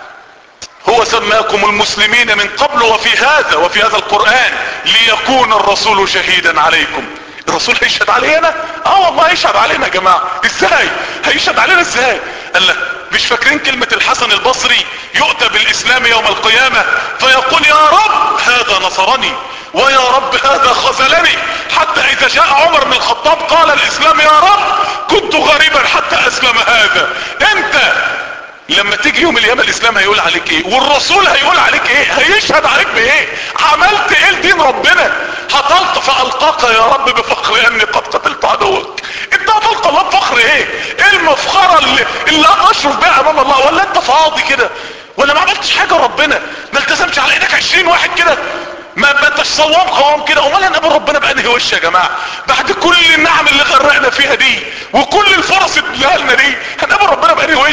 هو سماكم المسلمين من قبل وفي هذا وفي هذا القرآن ليكون الرسول شهيدا عليكم الرسول هيشهد علينا اه والله هيشهد علينا يا جماعة ازاي هيشهد علينا ازاي قال لك مش فاكرين كلمة الحسن البصري يؤتى بالاسلام يوم القيامة فيقول يا رب هذا نصرني ويا رب هذا خذلني حتى اذا جاء عمر بن الخطاب قال الاسلام يا رب كنت غريبا حتى اسلم هذا انت لما تيجي يوم القيامه الاسلام هيقول عليك ايه والرسول هيقول عليك ايه هيشهد عليك بايه عملت ايه لدين ربنا هتلقى فالقاك يا رب بفخر اني قد قتلت عدوك انت هتلقى الله بفخر ايه ايه المفخره اللي, اللي انا اشرف بيها امام الله ولا انت فاضي كده ولا ما عملتش حاجه ربنا ما التزمتش على ايدك 20 واحد كده ما ما انتش صوام قوام كده امال هنقابل ربنا بانهي وش يا جماعه بعد كل النعم اللي غرقنا فيها دي وكل الفرص اللي لنا دي هنقابل ربنا بانهي وش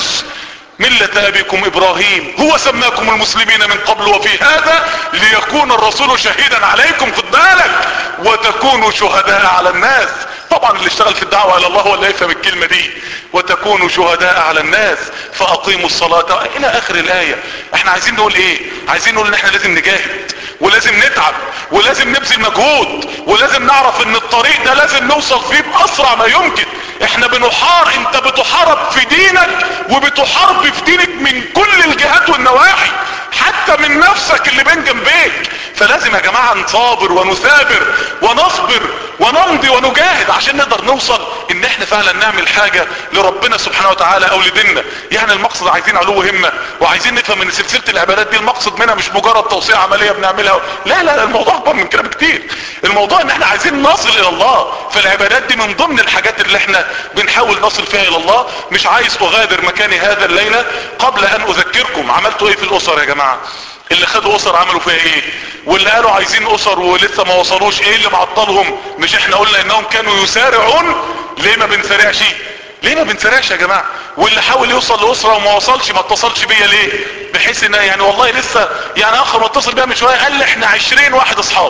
ملة ابيكم ابراهيم هو سماكم المسلمين من قبل وفي هذا ليكون الرسول شهيدا عليكم خد بالك وتكونوا شهداء على الناس طبعا اللي اشتغل في الدعوة الى الله هو اللي يفهم الكلمة دي وتكونوا شهداء على الناس فاقيموا الصلاة الى اخر الاية احنا عايزين نقول ايه عايزين نقول ان احنا لازم نجاهد ولازم نتعب ولازم نبذل مجهود ولازم نعرف ان الطريق ده لازم نوصل فيه باسرع ما يمكن احنا بنحار انت بتحارب في دينك وبتحارب في دينك من كل الجهات والنواحي حتى من نفسك اللي بين جنبيك فلازم يا جماعة نصابر ونثابر ونصبر ونمضي ونجاهد عشان نقدر نوصل ان احنا فعلا نعمل حاجة لربنا سبحانه وتعالى او لديننا يعني المقصد عايزين علو همة وعايزين نفهم ان سلسلة العبادات دي المقصد منها مش مجرد توسيع عملية بنعملها لا لا الموضوع اكبر من كده بكتير الموضوع ان احنا عايزين نصل الى الله فالعبادات دي من ضمن الحاجات اللي احنا بنحاول نصل فيها الى الله مش عايز اغادر مكاني هذا الليلة قبل ان اذكركم عملتوا ايه في الاسر يا جماعة اللي خدوا اسر عملوا فيها ايه واللي قالوا عايزين اسر ولسه ما وصلوش ايه اللي معطلهم مش احنا قلنا انهم كانوا يسارعون ليه ما بنسارعش ليه ما بنسارعش يا جماعة واللي حاول يوصل لاسرة وما وصلش ما اتصلش بيا ليه بحيث ان يعني والله لسه يعني اخر ما اتصل بيا من شوية قال لي احنا عشرين واحد اصحاب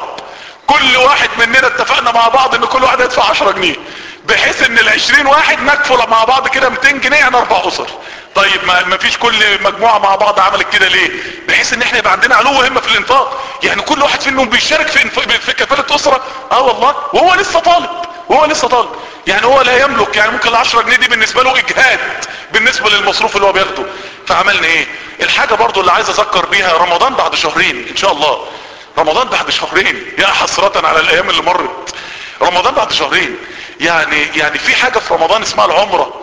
كل واحد مننا اتفقنا مع بعض ان كل واحد يدفع 10 جنيه بحيث ان العشرين واحد نكفل مع بعض كده 200 جنيه يعني اربع اسر طيب ما, ما فيش كل مجموعة مع بعض عملت كده ليه بحيث ان احنا يبقى عندنا علو همة في الانفاق يعني كل واحد فيهم بيشارك في, انف... في كفالة اسرة اه والله وهو لسه طالب وهو لسه طالب يعني هو لا يملك يعني ممكن العشرة جنيه دي بالنسبة له اجهاد بالنسبة للمصروف اللي هو بياخده فعملنا ايه الحاجة برضو اللي عايز اذكر بيها رمضان بعد شهرين ان شاء الله رمضان بعد شهرين يا حسرة على الايام اللي مرت رمضان بعد شهرين يعني يعني في حاجة في رمضان اسمها العمرة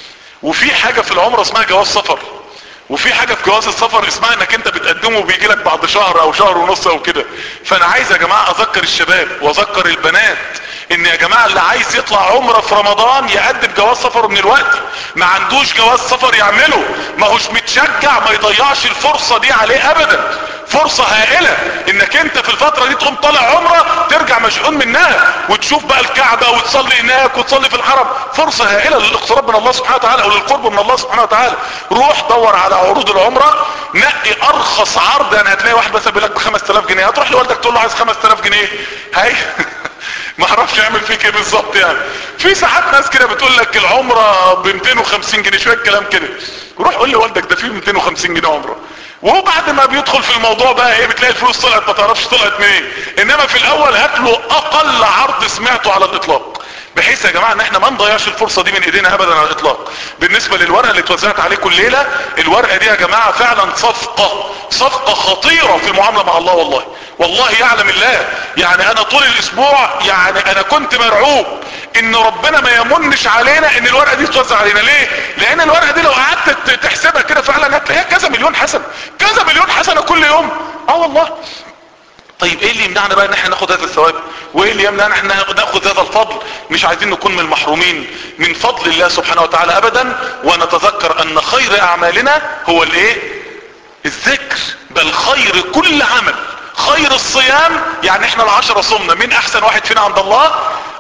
وفي حاجة في العمرة اسمها جواز سفر وفي حاجة في جواز السفر اسمها انك انت بتقدمه وبيجي لك بعد شهر او شهر ونص او كده فانا عايز يا جماعة اذكر الشباب واذكر البنات ان يا جماعة اللي عايز يطلع عمرة في رمضان يقدم جواز سفر من الوقت ما عندوش جواز سفر يعمله ما هوش متشجع ما يضيعش الفرصة دي عليه ابدا فرصة هائلة انك انت في الفترة دي تقوم طالع عمرة ترجع مشحون منها وتشوف بقى الكعبة وتصلي هناك وتصلي في الحرم فرصة هائلة للاقتراب من الله سبحانه وتعالى او للقرب من الله سبحانه وتعالى روح دور على عروض العمرة نقي ارخص عرض يعني هتلاقي واحد مثلا بيقول لك ب 5000 جنيه هتروح لوالدك تقول له عايز 5000 جنيه هاي ما اعرفش يعمل فيك ايه بالظبط يعني في ساعات ناس كده بتقول لك العمره ب 250 جنيه شويه كلام كده روح قول لوالدك ده في 250 جنيه عمره وهو بعد ما بيدخل في الموضوع بقى ايه بتلاقي الفلوس طلعت ما تعرفش طلعت منين انما في الاول هات له اقل عرض سمعته على الاطلاق بحيث يا جماعة ان احنا ما نضيعش الفرصة دي من ايدينا ابدا على الاطلاق بالنسبة للورقة اللي اتوزعت عليكم الليلة الورقة دي يا جماعة فعلا صفقة صفقة خطيرة في المعاملة مع الله والله والله يعلم الله يعني انا طول الاسبوع يعني انا كنت مرعوب ان ربنا ما يمنش علينا ان الورقة دي تتوزع علينا ليه لان الورقة دي لو قعدت تحسبها كده فعلا هتلاقيها كذا مليون حسنة كذا مليون حسنة كل يوم اه والله طيب ايه اللي يمنعنا بقى ان احنا ناخد هذا الثواب وايه اللي يمنعنا ان احنا ناخد هذا الفضل مش عايزين نكون من المحرومين من فضل الله سبحانه وتعالى ابدا ونتذكر ان خير اعمالنا هو الايه الذكر بل خير كل عمل خير الصيام يعني احنا العشرة صمنا مين احسن واحد فينا عند الله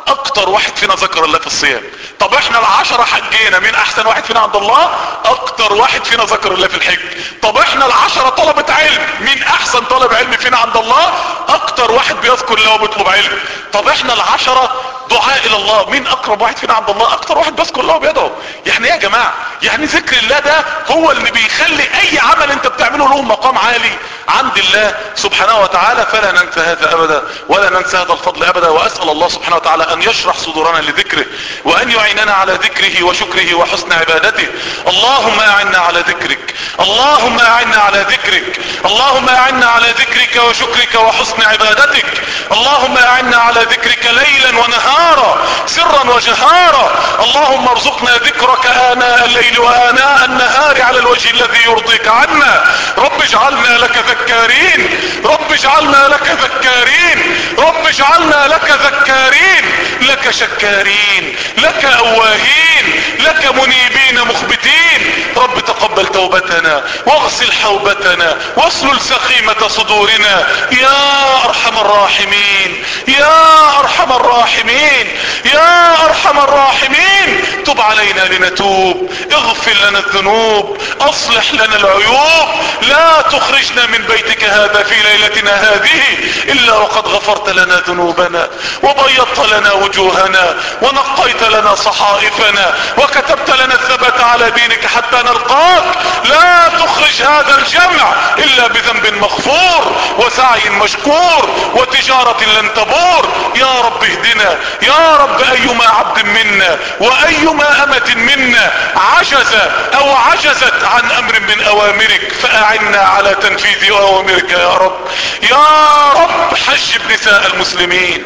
اكتر واحد فينا ذكر الله في الصيام طب احنا العشرة حجينا مين احسن واحد فينا عند الله اكتر واحد فينا ذكر الله في الحج طب احنا العشرة طلبة علم مين احسن طالب علم فينا عند الله اكتر واحد بيذكر الله وبيطلب علم طب احنا العشرة دعاء الى الله مين اقرب واحد فينا عند الله اكتر واحد بيذكر الله وبيدعو يعني ايه يا جماعة يعني ذكر الله ده هو اللي بيخلي اي عمل انت بتعمله له مقام عالي عند الله سبحانه وتعالى فلا ننسى هذا ابدا ولا ننسى هذا الفضل ابدا واسأل الله سبحانه وتعالى ان يشرح صدورنا لذكره وان يعيننا على ذكره وشكره وحسن عبادته اللهم اعنا على ذكرك اللهم اعنا على ذكرك اللهم اعنا على ذكرك وشكرك وحسن عبادتك اللهم اعنا على ذكرك ليلا ونهارا سرا وجهارا اللهم ارزقنا ذكرك اناء الليل واناء النهار على الوجه الذي يرضيك عنا رب اجعلنا لك ذكارين رب اجعلنا لك ذكارين رب اجعلنا لك ذكارين لك شكارين لك اواهين لك منيبين مخبتين رب تقبل توبتنا واغسل حوبتنا واسلل سخيمة صدورنا يا ارحم الراحمين يا ارحم الراحمين يا ارحم الراحمين تب علينا لنتوب اغفر لنا الذنوب اصلح لنا العيوب لا تخرجنا من بيتك هذا في ليلتنا هذه الا وقد غفرت لنا ذنوبنا وبيضت لنا وجوهنا ونقيت لنا صحائفنا وكتبت لنا الثبات على دينك حتى نلقاك لا تخرج هذا الجمع الا بذنب مغفور وسعي مشكور وتجارة لن تبور يا رب اهدنا يا رب ايما عبد منا وايما امة منا عجز او عجزت عن امر من اوامرك فاعنا على تنفيذ اوامرك يا رب يا رب حجب نساء المسلمين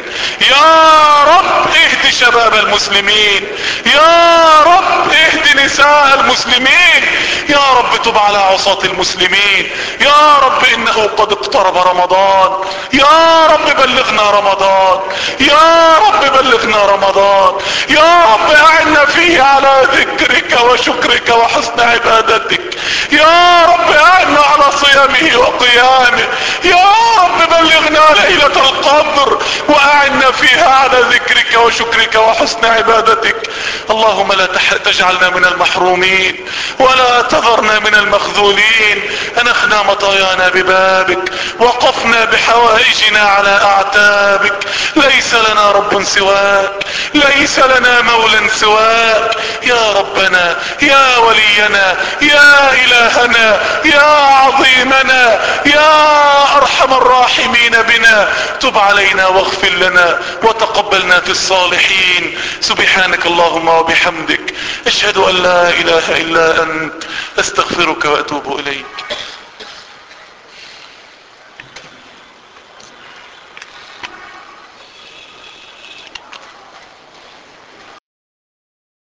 يا رب اهد شباب المسلمين يا رب اهد نساء المسلمين يا رب تب على عصاة المسلمين يا رب انه قد اقترب رمضان يا رب بلغنا رمضان يا رب بلغنا رمضان يا رب اعنا فيه على ذكرك وشكرك وحسن عبادتك يا رب اعنا على صيامه وقيامه يا رب بلغنا ليلة القدر واعنا فيها على ذكرك وشكرك وحسن عبادتك اللهم لا تجعلنا من المحرومين ولا تذرنا من المخذولين انخنا مطايانا ببابك وقفنا بحوائجنا على اعتابك ليس لنا رب سواك ليس لنا مولى سواك يا ربنا يا ولينا يا الهنا يا عظيمنا يا ارحم الراحمين بنا تب علينا واغفر لنا وتقبلنا في الصالحين سبحانك اللهم وبحمدك اشهد ان لا اله الا انت استغفرك واتوب اليك